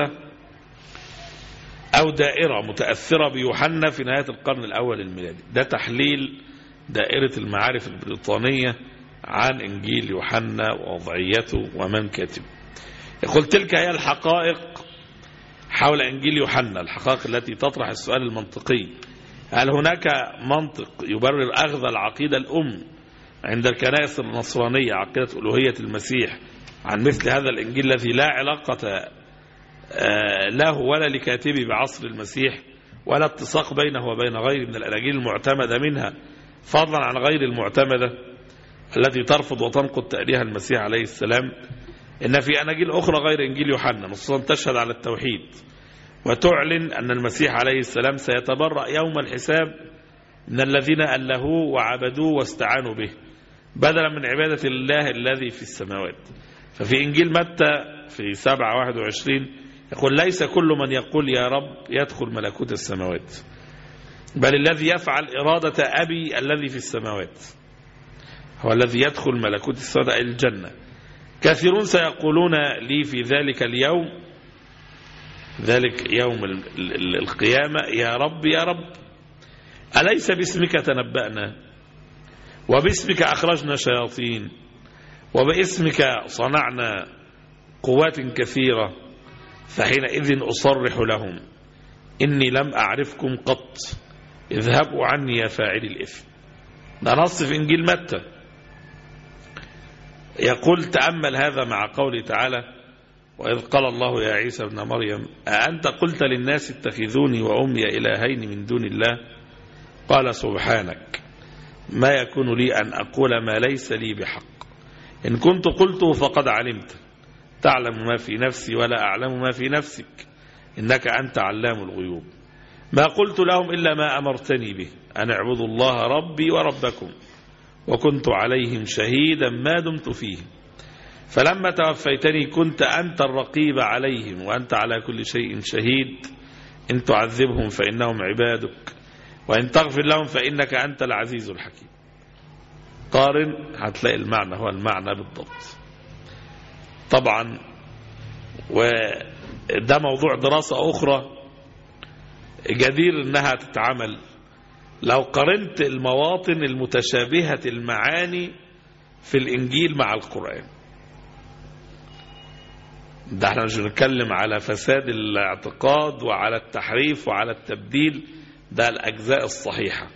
أو دائرة متأثرة بيوحنا في نهاية القرن الأول الميلادي ده تحليل دائرة المعارف البريطانية عن إنجيل يوحنا ووضعيته ومن كاتب يقول تلك هي الحقائق حول إنجيل يوحنا الحقائق التي تطرح السؤال المنطقي هل هناك منطق يبرر أخذ العقيدة الأم عند الكنائس النصرانية عقيدة ألوهية المسيح عن مثل هذا الإنجيل الذي لا علاقة له ولا لكاتبه بعصر المسيح ولا اتساق بينه وبين غيره من الأناجيل المعتمدة منها فضلا عن غير المعتمدة التي ترفض وتنقض تأليه المسيح عليه السلام إن في أناجيل أخرى غير إنجيل يوحنا نصوصا تشهد على التوحيد وتعلن أن المسيح عليه السلام سيتبرأ يوم الحساب من الذين ألهوه وعبدوه واستعانوا به بدلا من عبادة الله الذي في السماوات ففي إنجيل متى في 7 21 يقول ليس كل من يقول يا رب يدخل ملكوت السماوات بل الذي يفعل إرادة أبي الذي في السماوات هو الذي يدخل ملكوت السماوات أي الجنة كثيرون سيقولون لي في ذلك اليوم ذلك يوم القيامة يا رب يا رب أليس باسمك تنبأنا وباسمك أخرجنا شياطين وباسمك صنعنا قوات كثيرة فحينئذ أصرح لهم إني لم أعرفكم قط اذهبوا عني يا فاعلي الإثم ده نص في إنجيل متى يقول تأمل هذا مع قوله تعالى وإذ قال الله يا عيسى ابن مريم أأنت قلت للناس اتخذوني وأمي إلهين من دون الله قال سبحانك ما يكون لي أن أقول ما ليس لي بحق إن كنت قلته فقد علمت تعلم ما في نفسي ولا أعلم ما في نفسك إنك أنت علام الغيوب ما قلت لهم إلا ما أمرتني به أن اعبدوا الله ربي وربكم وكنت عليهم شهيدا ما دمت فيهم فلما توفيتني كنت أنت الرقيب عليهم وأنت على كل شيء شهيد إن تعذبهم فإنهم عبادك وإن تغفر لهم فإنك أنت العزيز الحكيم قارن هتلاقي المعنى هو المعنى بالضبط طبعا وده موضوع دراسة أخرى جدير انها تتعمل لو قارنت المواطن المتشابهة المعاني في الانجيل مع القرآن ده احنا مش بنتكلم على فساد الاعتقاد وعلى التحريف وعلى التبديل ده الاجزاء الصحيحة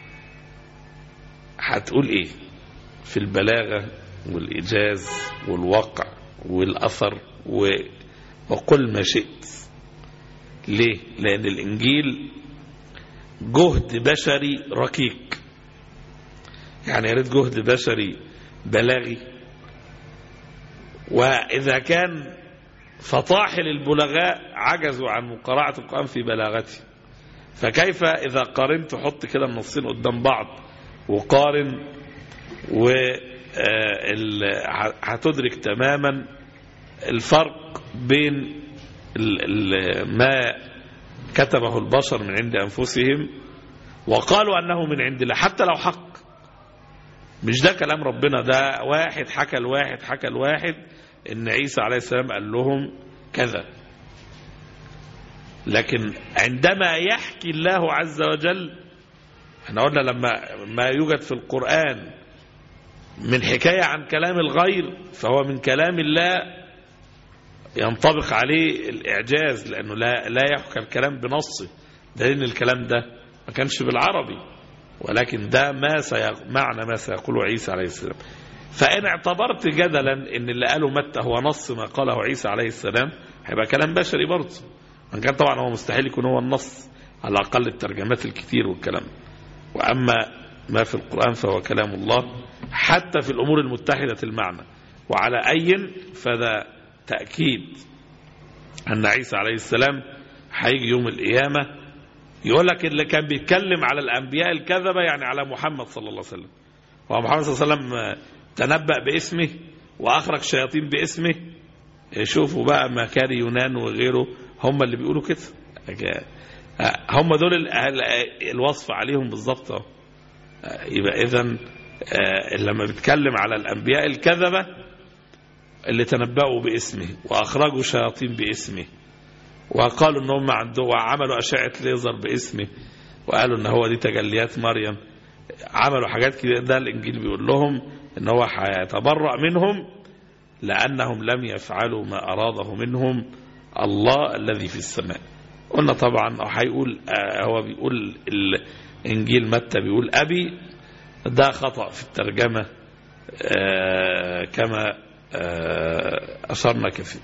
هتقول ايه في البلاغة والايجاز والواقع والاثر و... وقل ما شئت ليه لان الانجيل جهد بشري ركيك يعني يا ريت جهد بشري بلاغي واذا كان فطاحل البلغاء عجزوا عن قراءة القرآن في بلاغته فكيف إذا قارنت حط كده النصين قدام بعض وقارن و هتدرك تماما الفرق بين ال ال ما كتبه البشر من عند أنفسهم وقالوا أنه من عند الله حتى لو حق مش ده كلام ربنا ده واحد حكى الواحد حكى الواحد ان عيسى عليه السلام قال لهم كذا لكن عندما يحكي الله عز وجل احنا قلنا لما ما يوجد في القرآن من حكاية عن كلام الغير فهو من كلام الله ينطبق عليه الإعجاز لأنه لا, لا يحكى الكلام بنصه دليل الكلام ده ما كانش بالعربي ولكن ده ما سيق... معنى ما سيقوله عيسى عليه السلام فإن اعتبرت جدلا ان اللي قاله متى هو نص ما قاله عيسى عليه السلام هيبقى كلام بشري برضه وان كان طبعا هو مستحيل يكون هو النص على الاقل الترجمات الكتير والكلام واما ما في القران فهو كلام الله حتى في الامور المتحده المعنى وعلى اي فده تاكيد ان عيسى عليه السلام هيجي يوم القيامه يقول لك اللي كان بيتكلم على الانبياء الكذبه يعني على محمد صلى الله عليه وسلم ومحمد صلى الله عليه وسلم تنبأ باسمه وأخرج شياطين باسمه شوفوا بقى مكان يونان وغيره هم اللي بيقولوا كده هم دول الوصف عليهم بالظبط يبقى إذا لما بيتكلم على الأنبياء الكذبة اللي تنبأوا باسمه وأخرجوا شياطين باسمه وقالوا ان هم عنده وعملوا أشعة ليزر باسمه وقالوا ان هو دي تجليات مريم عملوا حاجات كده ده الإنجيل بيقول لهم ان هو هيتبرأ منهم لأنهم لم يفعلوا ما أراده منهم الله الذي في السماء قلنا طبعا هيقول هو بيقول الإنجيل متى بيقول أبي ده خطأ في الترجمة كما أشرنا كثير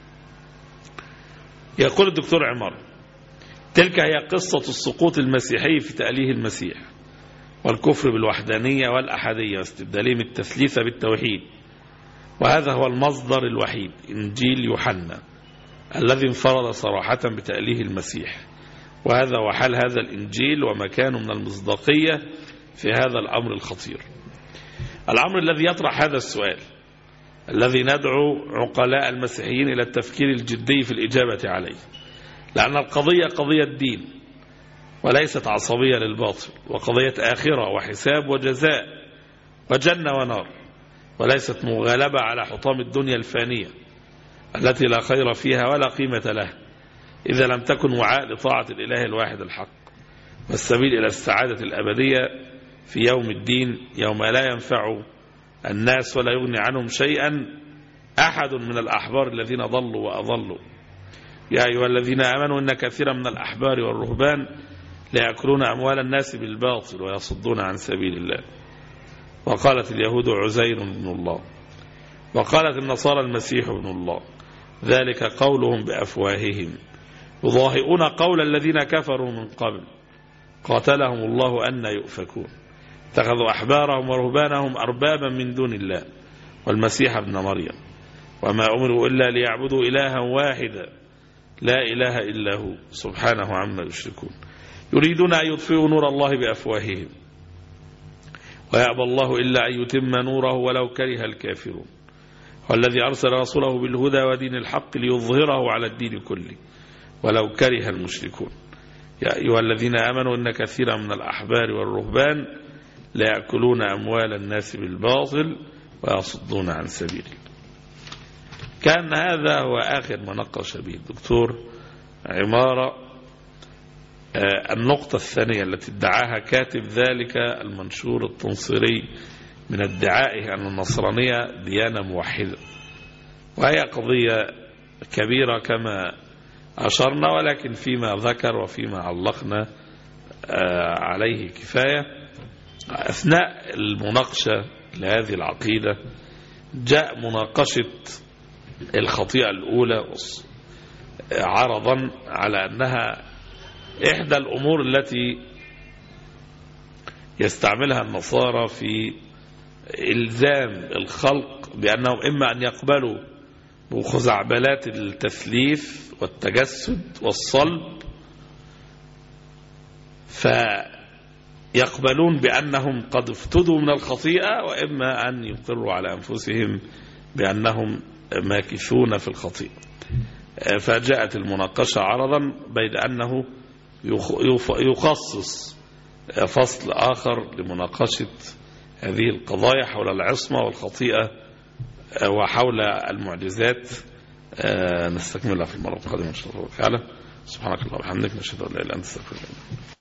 يقول الدكتور عمار تلك هي قصة السقوط المسيحي في تأليه المسيح والكفر بالوحدانية والأحدية واستبدالهم التثليث بالتوحيد وهذا هو المصدر الوحيد إنجيل يوحنا الذي انفرد صراحة بتأليه المسيح وهذا هو حال هذا الإنجيل ومكانه من المصداقية في هذا الأمر الخطير الأمر الذي يطرح هذا السؤال الذي ندعو عقلاء المسيحيين إلى التفكير الجدي في الإجابة عليه لأن القضية قضية دين وليست عصبية للباطل وقضية آخرة وحساب وجزاء وجنة ونار وليست مغالبة على حطام الدنيا الفانية التي لا خير فيها ولا قيمة لها إذا لم تكن وعاء لطاعة الإله الواحد الحق والسبيل إلى السعادة الأبدية في يوم الدين يوم لا ينفع الناس ولا يغني عنهم شيئا أحد من الأحبار الذين ضلوا وأضلوا يا أيها الذين آمنوا إن كثيرا من الأحبار والرهبان ليأكلون أموال الناس بالباطل ويصدون عن سبيل الله وقالت اليهود عزير بن الله وقالت النصارى المسيح ابن الله ذلك قولهم بأفواههم يضاهئون قول الذين كفروا من قبل قاتلهم الله أن يؤفكون اتخذوا أحبارهم ورهبانهم أربابا من دون الله والمسيح ابن مريم وما أمروا إلا ليعبدوا إلها واحدا لا إله إلا هو سبحانه عما يشركون يريدون أن يطفئوا نور الله بأفواههم ويأبى الله إلا أن يتم نوره ولو كره الكافرون والذي أرسل رسوله بالهدى ودين الحق ليظهره على الدين كله ولو كره المشركون يا أيها الذين آمنوا إن كثيرا من الأحبار والرهبان لا يأكلون أموال الناس بالباطل ويصدون عن سبيل كان هذا هو آخر ما نقش به الدكتور عمارة النقطة الثانية التي ادعاها كاتب ذلك المنشور التنصيري من ادعائه أن النصرانية ديانة موحدة وهي قضية كبيرة كما أشرنا ولكن فيما ذكر وفيما علقنا عليه كفاية أثناء المناقشة لهذه العقيدة جاء مناقشة الخطيئة الأولى عرضا على أنها إحدى الأمور التي يستعملها النصارى في إلزام الخلق بأنهم إما أن يقبلوا بخزعبلات التثليث والتجسد والصلب فيقبلون بأنهم قد افتدوا من الخطيئة وإما أن يقروا على أنفسهم بأنهم ماكثون في الخطيئة فجاءت المناقشة عرضا بين أنه يخصص فصل آخر لمناقشة هذه القضايا حول العصمة والخطيئة وحول المعجزات نستكملها في المرة القادمة إن شاء الله تعالى سبحانك اللهم وبحمدك نشهد أن لا إله إلا أنت استغفرك